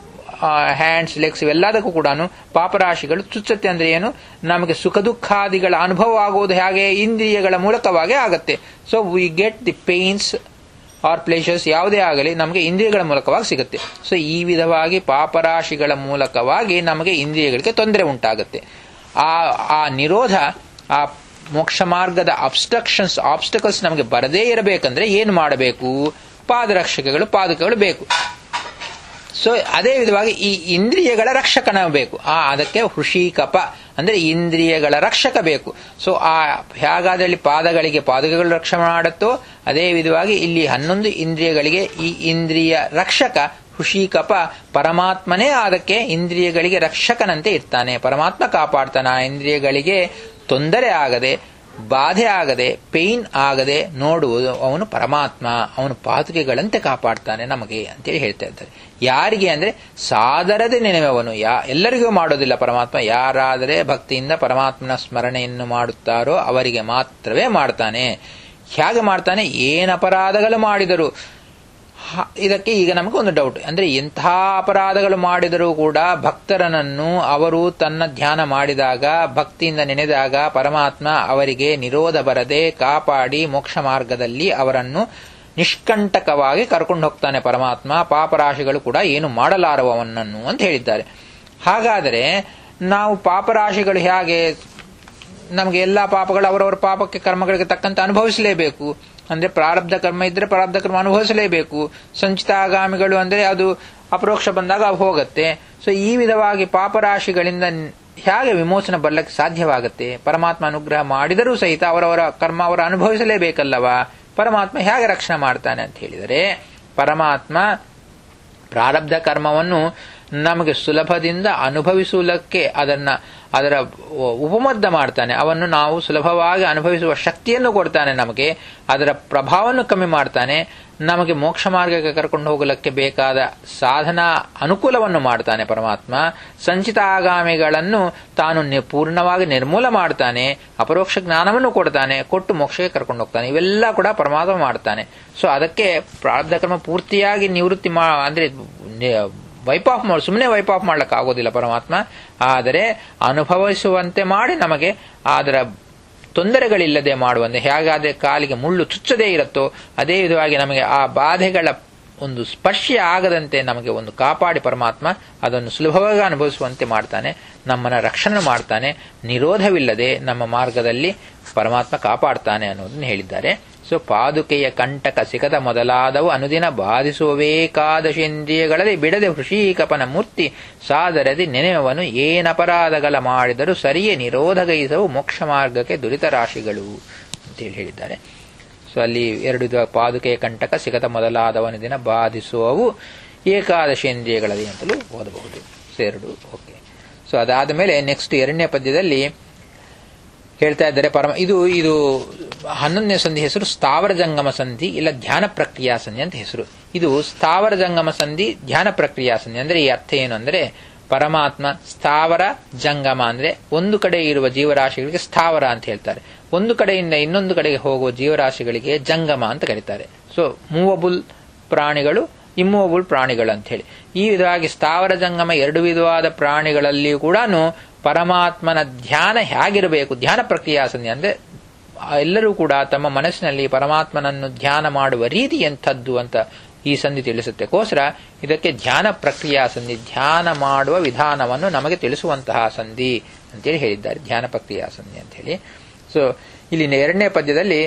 hands legs ಇವೆಲ್ಲದಕ್ಕೂ ಕೂಡ ಪಾಪರಾಶಿಗಳು ಚುಚ್ಚತ್ತೆ ಅಂದ್ರೆ ಏನು ನಮಗೆ ಸುಖ ದುಃಖಾದಿಗಳ ಅನುಭವ ಆಗುವುದು ಹಾಗೆ ಇಂದ್ರಿಯಗಳ ಮೂಲಕವಾಗಿ ಆಗತ್ತೆ so we get the pains or pleasures ಯಾವುದೇ ಆಗಲಿ ನಮಗೆ ಇಂದ್ರಿಯಗಳ ಮೂಲಕವಾಗಿ ಸಿಗುತ್ತೆ ಸೊ ಈ ವಿಧವಾಗಿ ಪಾಪರಾಶಿಗಳ ಮೂಲಕವಾಗಿ ನಮಗೆ ಇಂದ್ರಿಯಗಳಿಗೆ ತೊಂದರೆ ಉಂಟಾಗುತ್ತೆ ಆ ಆ ನಿರೋಧ ಆ ಮೋಕ್ಷ ಮಾರ್ಗದ ಅಬ್ಸ್ಟ್ರಕ್ಷನ್ಸ್ ಆಬ್ಸ್ಟಕಲ್ಸ್ ನಮಗೆ ಬರದೇ ಇರಬೇಕಂದ್ರೆ ಏನು ಮಾಡಬೇಕು ಪಾದರಕ್ಷಕಗಳು ಪಾದಕಗಳು ಬೇಕು ಸೊ ಅದೇ ವಿಧವಾಗಿ ಈ ಇಂದ್ರಿಯಗಳ ರಕ್ಷಕನ ಬೇಕು ಆ ಅದಕ್ಕೆ ಹೃಷಿಕಪ ಅಂದ್ರೆ ಇಂದ್ರಿಯಗಳ ರಕ್ಷಕ ಬೇಕು ಸೊ ಆ ಹೇಗಾದಲ್ಲಿ ಪಾದಗಳಿಗೆ ಪಾದಕಗಳು ರಕ್ಷಣೆ ಮಾಡುತ್ತೋ ಅದೇ ವಿಧವಾಗಿ ಇಲ್ಲಿ ಹನ್ನೊಂದು ಇಂದ್ರಿಯಗಳಿಗೆ ಈ ಇಂದ್ರಿಯ ರಕ್ಷಕ ಹೃಷಿಕಪ ಪರಮಾತ್ಮನೇ ಅದಕ್ಕೆ ಇಂದ್ರಿಯಗಳಿಗೆ ರಕ್ಷಕನಂತೆ ಇರ್ತಾನೆ ಪರಮಾತ್ಮ ಕಾಪಾಡ್ತಾನೆ ಆ ಇಂದ್ರಿಯಗಳಿಗೆ ತೊಂದರೆ ಆಗದೆ ಬಾಧೆ ಆಗದೆ ಪೇನ್ ಆಗದೆ ನೋಡುವುದು ಅವನು ಪರಮಾತ್ಮ ಅವನು ಪಾತುಕೆಗಳಂತೆ ಕಾಪಾಡ್ತಾನೆ ನಮಗೆ ಅಂತೇಳಿ ಹೇಳ್ತಾ ಇದ್ದಾರೆ ಯಾರಿಗೆ ಅಂದ್ರೆ ಸಾದರದೆ ನೆನೆವವನು ಯಾ ಎಲ್ಲರಿಗೂ ಮಾಡೋದಿಲ್ಲ ಪರಮಾತ್ಮ ಯಾರಾದರೆ ಭಕ್ತಿಯಿಂದ ಪರಮಾತ್ಮನ ಸ್ಮರಣೆಯನ್ನು ಮಾಡುತ್ತಾರೋ ಅವರಿಗೆ ಮಾತ್ರವೇ ಮಾಡ್ತಾನೆ ಹೇಗೆ ಮಾಡ್ತಾನೆ ಏನ್ ಅಪರಾಧಗಳು ಮಾಡಿದರು ಇದಕ್ಕೆ ಈಗ ನಮಗೆ ಒಂದು ಡೌಟ್ ಅಂದ್ರೆ ಎಂಥ ಅಪರಾಧಗಳು ಮಾಡಿದರೂ ಕೂಡ ಭಕ್ತರನನ್ನು ಅವರು ತನ್ನ ಧ್ಯಾನ ಮಾಡಿದಾಗ ಭಕ್ತಿಯಿಂದ ನೆನೆದಾಗ ಪರಮಾತ್ಮ ಅವರಿಗೆ ನಿರೋಧ ಬರದೆ ಕಾಪಾಡಿ ಮೋಕ್ಷ ಮಾರ್ಗದಲ್ಲಿ ಅವರನ್ನು ನಿಷ್ಕಂಟಕವಾಗಿ ಕರ್ಕೊಂಡು ಹೋಗ್ತಾನೆ ಪರಮಾತ್ಮ ಪಾಪರಾಶಿಗಳು ಕೂಡ ಏನು ಮಾಡಲಾರವು ಅವನನ್ನು ಅಂತ ಹೇಳಿದ್ದಾರೆ ಹಾಗಾದರೆ ನಾವು ಪಾಪರಾಶಿಗಳು ಹೇಗೆ ನಮಗೆ ಎಲ್ಲಾ ಪಾಪಗಳು ಅವರವರ ಪಾಪಕ್ಕೆ ಕರ್ಮಗಳಿಗೆ ತಕ್ಕಂತೆ ಅನುಭವಿಸಲೇಬೇಕು ಅಂದ್ರೆ ಪ್ರಾರಬ್ಧ ಕರ್ಮ ಇದ್ರೆ ಪ್ರಾರಬ್ಧ ಕರ್ಮ ಅನುಭವಿಸಲೇಬೇಕು ಸಂಚಿತಾಗಾಮಿಗಳು ಅಂದ್ರೆ ಅದು ಅಪರೋಕ್ಷ ಬಂದಾಗ ಅವು ಹೋಗುತ್ತೆ ಸೊ ಈ ವಿಧವಾಗಿ ಪಾಪರಾಶಿಗಳಿಂದ ಹೇಗೆ ವಿಮೋಚನೆ ಬರ್ಲಿಕ್ಕೆ ಸಾಧ್ಯವಾಗುತ್ತೆ ಪರಮಾತ್ಮ ಅನುಗ್ರಹ ಮಾಡಿದರೂ ಸಹಿತ ಅವರವರ ಕರ್ಮ ಅವರು ಅನುಭವಿಸಲೇಬೇಕಲ್ಲವಾ ಪರಮಾತ್ಮ ಹೇಗೆ ರಕ್ಷಣೆ ಮಾಡ್ತಾನೆ ಅಂತ ಹೇಳಿದರೆ ಪರಮಾತ್ಮ ಪ್ರಾರಬ್ಧ ಕರ್ಮವನ್ನು ನಮಗೆ ಸುಲಭದಿಂದ ಅನುಭವಿಸುವುದಕ್ಕೆ ಅದನ್ನ ಅದರ ಉಪಮದ್ದ ಮಾಡ್ತಾನೆ ಅವನ್ನು ನಾವು ಸುಲಭವಾಗಿ ಅನುಭವಿಸುವ ಶಕ್ತಿಯನ್ನು ಕೊಡ್ತಾನೆ ನಮಗೆ ಅದರ ಪ್ರಭಾವವನ್ನು ಕಮ್ಮಿ ಮಾಡ್ತಾನೆ ನಮಗೆ ಮೋಕ್ಷ ಮಾರ್ಗಕ್ಕೆ ಕರ್ಕೊಂಡು ಹೋಗಲಿಕ್ಕೆ ಬೇಕಾದ ಸಾಧನ ಅನುಕೂಲವನ್ನು ಮಾಡ್ತಾನೆ ಪರಮಾತ್ಮ ಸಂಚಿತ ಆಗಾಮಿಗಳನ್ನು ತಾನು ಪೂರ್ಣವಾಗಿ ನಿರ್ಮೂಲ ಮಾಡ್ತಾನೆ ಅಪರೋಕ್ಷ ಜ್ಞಾನವನ್ನು ಕೊಡ್ತಾನೆ ಕೊಟ್ಟು ಮೋಕ್ಷಕ್ಕೆ ಕರ್ಕೊಂಡು ಹೋಗ್ತಾನೆ ಇವೆಲ್ಲ ಕೂಡ ಪರಮಾತ್ಮ ಮಾಡ್ತಾನೆ ಸೊ ಅದಕ್ಕೆ ಪ್ರಾರಬ್ಧ ಕರ್ಮ ಪೂರ್ತಿಯಾಗಿ ನಿವೃತ್ತಿ ಮಾ ಅಂದ್ರೆ ವೈಪ್ ಆಫ್ ಮಾಡಿ ಸುಮ್ಮನೆ ವೈಪ್ ಆಫ್ ಮಾಡ್ಲಿಕ್ಕೆ ಆಗೋದಿಲ್ಲ ಪರಮಾತ್ಮ ಆದರೆ ಅನುಭವಿಸುವಂತೆ ಮಾಡಿ ನಮಗೆ ಅದರ ತೊಂದರೆಗಳಿಲ್ಲದೆ ಮಾಡುವಂತೆ ಹೇಗಾದ್ರೆ ಕಾಲಿಗೆ ಮುಳ್ಳು ಚುಚ್ಚದೇ ಇರುತ್ತೋ ಅದೇ ವಿಧವಾಗಿ ನಮಗೆ ಆ ಬಾಧೆಗಳ ಒಂದು ಸ್ಪರ್ಶ ಆಗದಂತೆ ನಮಗೆ ಒಂದು ಕಾಪಾಡಿ ಪರಮಾತ್ಮ ಅದನ್ನು ಸುಲಭವಾಗಿ ಅನುಭವಿಸುವಂತೆ ಮಾಡ್ತಾನೆ ನಮ್ಮನ್ನ ರಕ್ಷಣೆ ಮಾಡ್ತಾನೆ ನಿರೋಧವಿಲ್ಲದೆ ನಮ್ಮ ಮಾರ್ಗದಲ್ಲಿ ಪರಮಾತ್ಮ ಕಾಪಾಡ್ತಾನೆ ಅನ್ನೋದನ್ನು ಹೇಳಿದ್ದಾರೆ ಸೊ ಪಾದುಕೆಯ ಕಂಟಕ ಸಿಗದ ಮೊದಲಾದವು ಅನುದಿನ ಬಾಧಿಸುವೇಕಾದಶೇಂದ್ರಿಯಗಳಲ್ಲಿ ಬಿಡದೆ ಹೃಷೀಕಪನ ಮೂರ್ತಿ ಸಾದರದಿ ನೆನೆಯವನು ಏನಪರಾಧಗಳ ಮಾಡಿದರೂ ಸರಿಯೇ ನಿರೋಧಗೈಸವು ಮೋಕ್ಷ ಮಾರ್ಗಕ್ಕೆ ದುರಿತ ರಾಶಿಗಳು ಅಂತೇಳಿ ಹೇಳಿದ್ದಾರೆ ಸೊ ಅಲ್ಲಿ ಎರಡು ವಿಧ ಪಾದುಕೆ ಕಂಟಕ ಸಿಗತ ಮೊದಲಾದವನ ದಿನ ಬಾಧಿಸುವವು ಏಕಾದಶೇಂದ್ರಿಯಗಳಲ್ಲಿ ಅಂತಲೂ ಓದಬಹುದು ಸೊ ಎರಡು ಓಕೆ ಸೊ ಅದಾದ ಮೇಲೆ ನೆಕ್ಸ್ಟ್ ಎರಡನೇ ಪದ್ಯದಲ್ಲಿ ಹೇಳ್ತಾ ಇದ್ದಾರೆ ಪರಮ ಇದು ಇದು ಹನ್ನೊಂದನೇ ಸಂಧಿ ಹೆಸರು ಸ್ಥಾವರ ಜಂಗಮ ಸಂಧಿ ಇಲ್ಲ ಧ್ಯಾನ ಪ್ರಕ್ರಿಯಾ ಸಂಧಿ ಅಂತ ಹೆಸರು ಇದು ಸ್ಥಾವರ ಜಂಗಮ ಸಂಧಿ ಧ್ಯಾನ ಪ್ರಕ್ರಿಯಾ ಸಂಧಿ ಅಂದ್ರೆ ಈ ಅರ್ಥ ಏನು ಅಂದ್ರೆ ಪರಮಾತ್ಮ ಸ್ಥಾವರ ಜಂಗಮ ಅಂದ್ರೆ ಒಂದು ಕಡೆ ಇರುವ ಜೀವರಾಶಿಗಳಿಗೆ ಸ್ಥಾವರ ಅಂತ ಹೇಳ್ತಾರೆ ಒಂದು ಕಡೆಯಿಂದ ಇನ್ನೊಂದು ಕಡೆಗೆ ಹೋಗುವ ಜೀವರಾಶಿಗಳಿಗೆ ಜಂಗಮ ಅಂತ ಕರೀತಾರೆ ಸೊ ಮೂವಬುಲ್ ಪ್ರಾಣಿಗಳು ಇಮ್ಮೂವಬುಲ್ ಪ್ರಾಣಿಗಳು ಅಂತ ಹೇಳಿ ಈ ವಿಧವಾಗಿ ಸ್ಥಾವರ ಜಂಗಮ ಎರಡು ವಿಧವಾದ ಪ್ರಾಣಿಗಳಲ್ಲಿಯೂ ಕೂಡ ಪರಮಾತ್ಮನ ಧ್ಯಾನ ಹೇಗಿರಬೇಕು ಧ್ಯಾನ ಪ್ರಕ್ರಿಯಾ ಸಂಧಿ ಅಂದ್ರೆ ಎಲ್ಲರೂ ಕೂಡ ತಮ್ಮ ಮನಸ್ಸಿನಲ್ಲಿ ಪರಮಾತ್ಮನನ್ನು ಧ್ಯಾನ ಮಾಡುವ ರೀತಿ ಎಂಥದ್ದು ಅಂತ ಈ ಸಂಧಿ ತಿಳಿಸುತ್ತೆ ಕೋಸ್ಕರ ಇದಕ್ಕೆ ಧ್ಯಾನ ಪ್ರಕ್ರಿಯಾ ಸಂಧಿ ಧ್ಯಾನ ಮಾಡುವ ವಿಧಾನವನ್ನು ನಮಗೆ ತಿಳಿಸುವಂತಹ ಸಂಧಿ ಅಂತೇಳಿ ಹೇಳಿದ್ದಾರೆ ಧ್ಯಾನ ಪ್ರಕ್ರಿಯಾ ಸಂಧಿ ಅಂತ ಹೇಳಿ ಸೊ ಇಲ್ಲಿ ಎರಡನೇ ಪದ್ಯದಲ್ಲಿ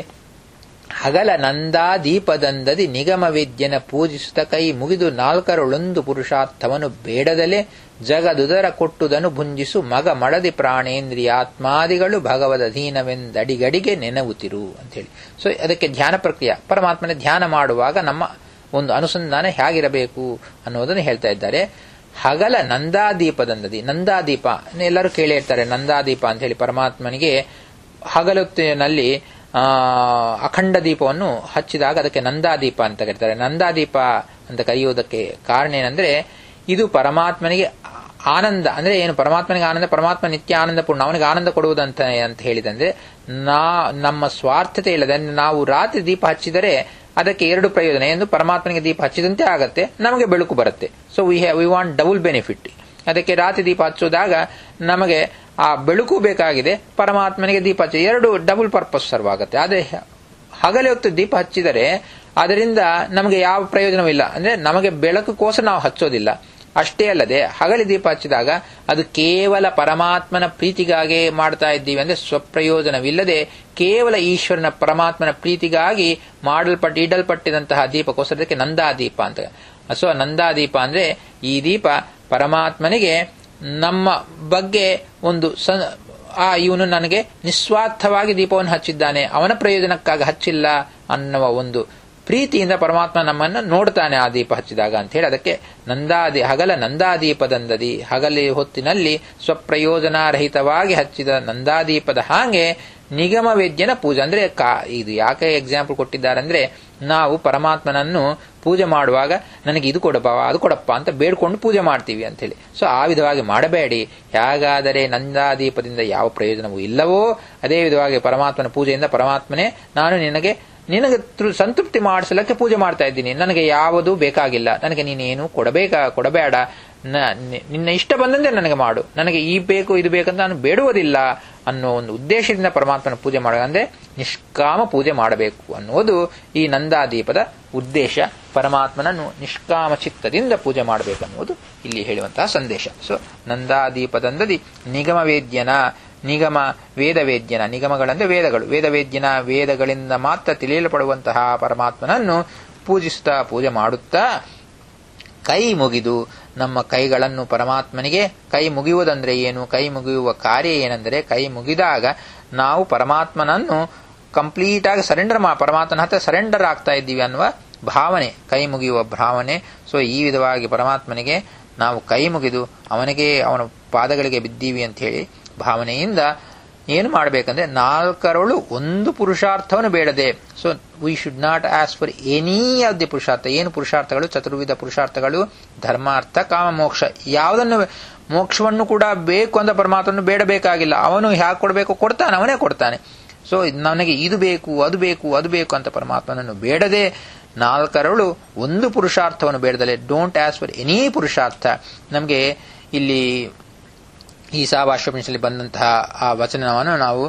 ಹಗಲ ನಂದಾ ದೀಪದಂದದಿ ನಿಗಮ ವಿದ್ಯನ ಪೂಜಿಸುತ್ತ ಕೈ ಮುಗಿದು ನಾಲ್ಕರೊಳೊಂದು ಪುರುಷಾರ್ಥವನ್ನು ಬೇಡದಲೆ ಜಗದುದರ ಕೊಟ್ಟುದನು ಭುಂಜಿಸು ಮಗ ಮಡದಿ ಪ್ರಾಣೇಂದ್ರಿಯಾತ್ಮಾದಿಗಳು ಭಗವದ ಅಧೀನವೆಂದಡಿಗಡಿಗೆ ನೆನವುತಿರು ಅಂತೇಳಿ ಸೊ ಅದಕ್ಕೆ ಧ್ಯಾನ ಪ್ರಕ್ರಿಯೆ ಪರಮಾತ್ಮನ ಧ್ಯಾನ ಮಾಡುವಾಗ ನಮ್ಮ ಒಂದು ಅನುಸಂಧಾನ ಹೇಗಿರಬೇಕು ಅನ್ನೋದನ್ನು ಹೇಳ್ತಾ ಇದ್ದಾರೆ ಹಗಲ ನಂದಾದೀಪದಂದದಿ ನಂದಾದೀಪ ಎಲ್ಲರೂ ಕೇಳಿ ಇರ್ತಾರೆ ನಂದಾದೀಪ ಅಂತ ಹೇಳಿ ಪರಮಾತ್ಮನಿಗೆ ಹಗಲೊತ್ತಿನಲ್ಲಿ ಆ ಅಖಂಡ ದೀಪವನ್ನು ಹಚ್ಚಿದಾಗ ಅದಕ್ಕೆ ನಂದಾದೀಪ ಅಂತ ಕರೀತಾರೆ ನಂದಾದೀಪ ಅಂತ ಕರೆಯುವುದಕ್ಕೆ ಕಾರಣ ಏನಂದ್ರೆ ಇದು ಪರಮಾತ್ಮನಿಗೆ ಆನಂದ ಅಂದ್ರೆ ಏನು ಪರಮಾತ್ಮನಿಗೆ ಆನಂದ ಪರಮಾತ್ಮ ನಿತ್ಯ ಆನಂದಪೂರ್ಣ ಅವನಿಗೆ ಆನಂದ ಕೊಡುವುದಂತ ಅಂತ ಹೇಳಿದಂದ್ರೆ ನಾ ನಮ್ಮ ಸ್ವಾರ್ಥತೆ ಇಲ್ಲದೆ ನಾವು ರಾತ್ರಿ ದೀಪ ಹಚ್ಚಿದರೆ ಅದಕ್ಕೆ ಎರಡು ಪ್ರಯೋಜನ ಎಂದು ಪರಮಾತ್ಮನಿಗೆ ದೀಪ ಹಚ್ಚಿದಂತೆ ಆಗತ್ತೆ ನಮಗೆ ಬೆಳಕು ಬರುತ್ತೆ so we have we want double benefit ಅದಕ್ಕೆ ರಾತ್ರಿ ದೀಪ ಹಚ್ಚೋದಾಗ ನಮಗೆ ಆ ಬೆಳಕು ಬೇಕಾಗಿದೆ ಪರಮಾತ್ಮನಿಗೆ ದೀಪ ಹಚ್ಚಿ ಎರಡು ಡಬಲ್ ಪರ್ಪಸ್ ಸರ್ವ್ ಆಗುತ್ತೆ ಆದರೆ ಹಗಲೆ ಹೊತ್ತು ದೀಪ ಹಚ್ಚಿದರೆ ಅದರಿಂದ ನಮಗೆ ಯಾವ ಪ್ರಯೋಜನವಿಲ್ಲ ಅಂದ್ರೆ ನಮಗೆ ಬೆಳಕುಕೋಸ್ಕರ ನಾವು ಹಚ್ಚೋದಿಲ್ಲ ಅಷ್ಟೇ ಅಲ್ಲದೆ ಹಗಲಿ ದೀಪ ಹಚ್ಚಿದಾಗ ಅದು ಕೇವಲ ಪರಮಾತ್ಮನ ಪ್ರೀತಿಗಾಗಿ ಮಾಡ್ತಾ ಇದ್ದೀವಿ ಅಂದ್ರೆ ಸ್ವಪ್ರಯೋಜನವಿಲ್ಲದೆ ಕೇವಲ ಈಶ್ವರನ ಪರಮಾತ್ಮನ ಪ್ರೀತಿಗಾಗಿ ಮಾಡಲ್ಪಟ್ಟು ಇಡಲ್ಪಟ್ಟಿದಂತಹ ದೀಪಕ್ಕೋಸ್ಕರಕ್ಕೆ ನಂದಾದೀಪ ಅಂತ ಸೊ ನಂದಾದೀಪ ಅಂದ್ರೆ ಈ ದೀಪ ಪರಮಾತ್ಮನಿಗೆ ನಮ್ಮ ಬಗ್ಗೆ ಒಂದು ಆ ಇವನು ನನಗೆ ನಿಸ್ವಾರ್ಥವಾಗಿ ದೀಪವನ್ನು ಹಚ್ಚಿದ್ದಾನೆ ಅವನ ಪ್ರಯೋಜನಕ್ಕಾಗಿ ಹಚ್ಚಿಲ್ಲ ಅನ್ನುವ ಒಂದು ಪ್ರೀತಿಯಿಂದ ಪರಮಾತ್ಮ ನಮ್ಮನ್ನ ನೋಡ್ತಾನೆ ಆ ದೀಪ ಹಚ್ಚಿದಾಗ ಅಂತ ಹೇಳಿ ಅದಕ್ಕೆ ನಂದಾದಿ ಹಗಲ ನಂದಾದೀಪದಂದದಿ ಹಗಲಿ ಹೊತ್ತಿನಲ್ಲಿ ಸ್ವಪ್ರಯೋಜನರಹಿತವಾಗಿ ಹಚ್ಚಿದ ನಂದಾದೀಪದ ಹಾಗೆ ನಿಗಮ ವೇದ್ಯನ ಪೂಜೆ ಅಂದ್ರೆ ಕಾ ಇದು ಯಾಕೆ ಎಕ್ಸಾಂಪಲ್ ಕೊಟ್ಟಿದ್ದಾರೆ ಅಂದ್ರೆ ನಾವು ಪರಮಾತ್ಮನನ್ನು ಪೂಜೆ ಮಾಡುವಾಗ ನನಗೆ ಇದು ಕೊಡಪ್ಪ ಅದು ಕೊಡಪ್ಪ ಅಂತ ಬೇಡ್ಕೊಂಡು ಪೂಜೆ ಮಾಡ್ತೀವಿ ಅಂತ ಹೇಳಿ ಸೊ ಆ ವಿಧವಾಗಿ ಮಾಡಬೇಡಿ ಹೇಗಾದರೆ ನಂದಾದೀಪದಿಂದ ಯಾವ ಪ್ರಯೋಜನವೂ ಇಲ್ಲವೋ ಅದೇ ವಿಧವಾಗಿ ಪರಮಾತ್ಮನ ಪೂಜೆಯಿಂದ ಪರಮಾತ್ಮನೇ ನಾನು ನಿನಗೆ ನಿನಗೆ ಸಂತೃಪ್ತಿ ಮಾಡಿಸಲಕ್ಕೆ ಪೂಜೆ ಮಾಡ್ತಾ ಇದ್ದೀನಿ ನನಗೆ ಯಾವುದು ಬೇಕಾಗಿಲ್ಲ ನನಗೆ ನೀನೇನು ಕೊಡಬೇಕ ಕೊಡಬೇಡ ನಿನ್ನ ಇಷ್ಟ ಬಂದಂತೆ ನನಗೆ ಮಾಡು ನನಗೆ ಈ ಬೇಕು ಇದು ಬೇಕಂತ ನಾನು ಬೇಡುವುದಿಲ್ಲ ಅನ್ನೋ ಒಂದು ಉದ್ದೇಶದಿಂದ ಪರಮಾತ್ಮನ ಪೂಜೆ ಮಾಡ ಅಂದ್ರೆ ನಿಷ್ಕಾಮ ಪೂಜೆ ಮಾಡಬೇಕು ಅನ್ನೋದು ಈ ನಂದಾದೀಪದ ಉದ್ದೇಶ ಪರಮಾತ್ಮನನ್ನು ನಿಷ್ಕಾಮ ಚಿತ್ತದಿಂದ ಪೂಜೆ ಮಾಡಬೇಕನ್ನುವುದು ಇಲ್ಲಿ ಹೇಳುವಂತಹ ಸಂದೇಶ ಸೊ ನಂದಾದೀಪದಂದದಿ ನಿಗಮ ವೇದ್ಯನ ನಿಗಮ ವೇದವೇದ್ಯನ ನಿಗಮಗಳಂದ್ರೆ ವೇದಗಳು ವೇದವೇದ್ಯನ ವೇದಗಳಿಂದ ಮಾತ್ರ ತಿಳಿಯಲ್ಪಡುವಂತಹ ಪರಮಾತ್ಮನನ್ನು ಪೂಜಿಸುತ್ತಾ ಪೂಜೆ ಮಾಡುತ್ತಾ ಕೈ ಮುಗಿದು ನಮ್ಮ ಕೈಗಳನ್ನು ಪರಮಾತ್ಮನಿಗೆ ಕೈ ಮುಗಿಯುವುದಂದ್ರೆ ಏನು ಕೈ ಮುಗಿಯುವ ಕಾರ್ಯ ಏನೆಂದರೆ ಕೈ ಮುಗಿದಾಗ ನಾವು ಪರಮಾತ್ಮನನ್ನು ಕಂಪ್ಲೀಟ್ ಆಗಿ ಸರೆಂಡರ್ ಮಾ ಪರಮಾತ್ಮನ ಹತ್ರ ಸರೆಂಡರ್ ಆಗ್ತಾ ಇದ್ದೀವಿ ಅನ್ನುವ ಭಾವನೆ ಕೈ ಮುಗಿಯುವ ಭಾವನೆ ಸೊ ಈ ವಿಧವಾಗಿ ಪರಮಾತ್ಮನಿಗೆ ನಾವು ಕೈ ಮುಗಿದು ಅವನಿಗೆ ಅವನ ಪಾದಗಳಿಗೆ ಬಿದ್ದೀವಿ ಅಂತ ಹೇಳಿ ಭಾವನೆಯಿಂದ ಏನು ಮಾಡಬೇಕಂದ್ರೆ ನಾಲ್ಕರೊಳು ಒಂದು ಪುರುಷಾರ್ಥವನ್ನು ಬೇಡದೆ so we should not ask for any of the purushartha ಏನು ಪುರುಷಾರ್ಥಗಳು ಚತುರ್ವಿಧ ಪುರುಷಾರ್ಥಗಳು ಧರ್ಮಾರ್ಥ ಕಾಮ ಮೋಕ್ಷ ಯಾವುದನ್ನು ಮೋಕ್ಷವನ್ನು ಕೂಡ ಬೇಕು ಅಂತ ಪರಮಾತ್ಮನ್ನು ಬೇಡಬೇಕಾಗಿಲ್ಲ ಅವನು ಹ್ಯಾಕೆ ಕೊಡಬೇಕು ಕೊಡ್ತಾನೆ ಅವನೇ ಕೊಡ್ತಾನೆ ಸೊ ನನಗೆ ಇದು ಬೇಕು ಅದು ಬೇಕು ಅದು ಬೇಕು ಅಂತ ಪರಮಾತ್ಮನನ್ನು ಬೇಡದೆ ನಾಲ್ಕರಳು ಒಂದು ಪುರುಷಾರ್ಥವನ್ನು ಬೇಡದಲೆ don't ask for any purushartha ನಮಗೆ ಇಲ್ಲಿ ಈ ಸಾಭಾಷ್ಯಪನಿಷಲ್ಲಿ ಬಂದಂತಹ ಆ ವಚನವನ್ನು ನಾವು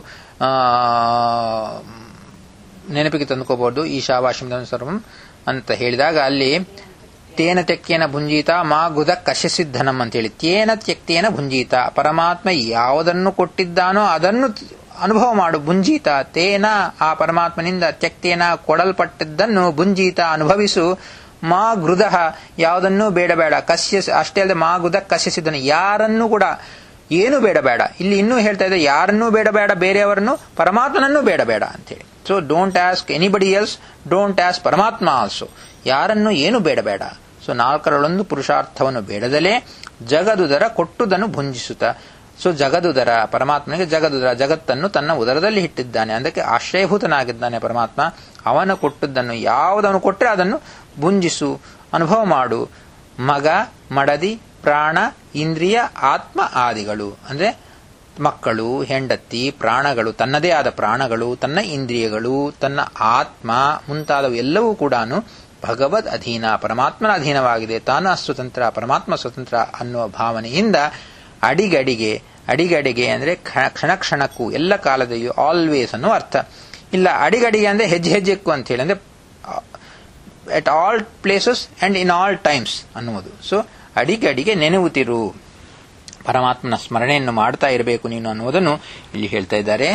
ನೆನಪಿಗೆ ತಂದುಕೋಬಹುದು ಈ ಶಾವಾಶ್ರಮ ಸರ್ವಂ ಅಂತ ಹೇಳಿದಾಗ ಅಲ್ಲಿ ತೇನ ತೆಕ್ಕೇನ ಭುಂಜೀತ ಮಾ ಗುದ ಕಶಸಿದ್ಧನಂ ಅಂತೇಳಿ ತೇನ ತ್ಯಕ್ತೇನ ಭುಂಜೀತ ಪರಮಾತ್ಮ ಯಾವುದನ್ನು ಕೊಟ್ಟಿದ್ದಾನೋ ಅದನ್ನು ಅನುಭವ ಮಾಡು ಭುಂಜೀತ ತೇನ ಆ ಪರಮಾತ್ಮನಿಂದ ತ್ಯಕ್ತೇನ ಕೊಡಲ್ಪಟ್ಟಿದ್ದನ್ನು ಭುಂಜೀತ ಅನುಭವಿಸು ಮಾ ಗೃದ ಯಾವುದನ್ನೂ ಬೇಡಬೇಡ ಕಶ್ಯ ಅಷ್ಟೇ ಅಲ್ಲದೆ ಮಾ ಗುದ ಕಶ್ಯಸಿದ್ದನು ಯಾರನ್ನೂ ಕೂಡ ಏನು ಬೇಡಬೇಡ ಇಲ್ಲಿ ಇನ್ನೂ ಹೇಳ್ತಾ ಇದೆ ಯಾರನ್ನೂ ಬೇಡಬೇಡ ಬೇರೆಯವರನ್ನು ಪರಮಾತ್ಮನನ್ನೂ ಬೇಡಬೇಡ ಅಂತೇಳಿ so don't ask anybody else don't ask Paramatma also ಯಾರನ್ನು ಏನು ಬೇಡ ಬೇಡ ಸೊ ನಾಲ್ಕರಲ್ಲೊಂದು ಪುರುಷಾರ್ಥವನ್ನು ಬೇಡದಲೇ ಜಗದುದರ ಕೊಟ್ಟುದನ್ನು ಭುಂಜಿಸುತ್ತ ಸೊ ಜಗದುದರ ಪರಮಾತ್ಮನಿಗೆ ಜಗದುದರ ಜಗತ್ತನ್ನು ತನ್ನ ಉದರದಲ್ಲಿ ಇಟ್ಟಿದ್ದಾನೆ ಅದಕ್ಕೆ ಆಶ್ರಯಭೂತನಾಗಿದ್ದಾನೆ ಪರಮಾತ್ಮ ಅವನು ಕೊಟ್ಟದ್ದನ್ನು ಯಾವುದನ್ನು ಕೊಟ್ಟರೆ ಅದನ್ನು ಭುಂಜಿಸು ಅನುಭವ ಮಾಡು ಮಗ ಮಡದಿ ಪ್ರಾಣ ಇಂದ್ರಿಯ ಆತ್ಮ ಆದಿಗಳು ಅಂದ್ರೆ ಮಕ್ಕಳು ಹೆಂಡತಿ ಪ್ರಾಣಗಳು ತನ್ನದೇ ಆದ ಪ್ರಾಣಗಳು ತನ್ನ ಇಂದ್ರಿಯಗಳು ತನ್ನ ಆತ್ಮ ಮುಂತಾದವು ಎಲ್ಲವೂ ಕೂಡ ಭಗವದ್ ಅಧೀನ ಪರಮಾತ್ಮನ ಅಧೀನವಾಗಿದೆ ತಾನು ಸ್ವತಂತ್ರ ಪರಮಾತ್ಮ ಸ್ವತಂತ್ರ ಅನ್ನುವ ಭಾವನೆಯಿಂದ ಅಡಿಗಡಿಗೆ ಅಡಿಗಡಿಗೆ ಅಂದ್ರೆ ಕ್ಷಣ ಕ್ಷಣಕ್ಕೂ ಎಲ್ಲ ಕಾಲದಲ್ಲಿಯೂ ಆಲ್ವೇಸ್ ಅನ್ನೋ ಅರ್ಥ ಇಲ್ಲ ಅಡಿಗಡಿಗೆ ಅಂದ್ರೆ ಹೆಜ್ಜೆ ಹೆಜ್ಜೆಕ್ಕೂ ಅಂತ ಹೇಳಿ ಅಂದ್ರೆ at all places and in all times ಅನ್ನುವುದು ಸೊ ಅಡಿಗಡಿಗೆ ನೆನೆವುತ್ತಿರು ಪರಮಾತ್ಮನ ಸ್ಮರಣೆಯನ್ನು ಮಾಡ್ತಾ ಇರಬೇಕು ನೀನು ಅನ್ನುವುದನ್ನು ಇಲ್ಲಿ ಹೇಳ್ತಾ ಇದ್ದಾರೆ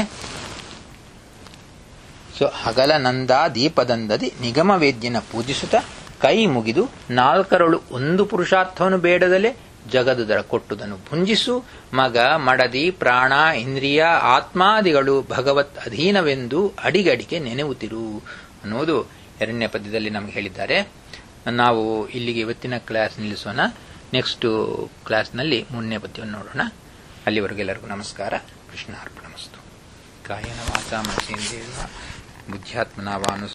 ಸೊ ಹಗಲ ನಂದ ದೀಪದಂದದಿ ನಿಗಮ ವೇದ್ಯನ ಪೂಜಿಸುತ್ತ ಕೈ ಮುಗಿದು ನಾಲ್ಕರಳು ಒಂದು ಪುರುಷಾರ್ಥವನ್ನು ಬೇಡದಲೇ ಜಗದುದರ ಕೊಟ್ಟುದನ್ನು ಭುಂಜಿಸು ಮಗ ಮಡದಿ ಪ್ರಾಣ ಇಂದ್ರಿಯ ಆತ್ಮಾದಿಗಳು ಭಗವತ್ ಅಧೀನವೆಂದು ಅಡಿಗಡಿಗೆ ನೆನೆವುತ್ತಿರು ಅನ್ನುವುದು ಎರಡನೇ ಪದ್ಯದಲ್ಲಿ ನಮಗೆ ಹೇಳಿದ್ದಾರೆ ನಾವು ಇಲ್ಲಿಗೆ ಇವತ್ತಿನ ಕ್ಲಾಸ್ ನಿಲ್ಲಿಸೋಣ ನೆಕ್ಸ್ಟ್ ಕ್ಲಾಸ್ನಲ್ಲಿ ಮೂರನೇ ಪದ್ಯವನ್ನು ನೋಡೋಣ ಅಲ್ಲಿವರೆಗೆಲ್ಲರಿಗೂ ನಮಸ್ಕಾರ ಕೃಷ್ಣ ಅರ್ಪಣಮಸ್ತು ಕಾಯನ ವಾಚ ಮನಸೇಂದ್ರಿಯ ಬುದ್ಧ್ಯಾತ್ಮನಾವಾನು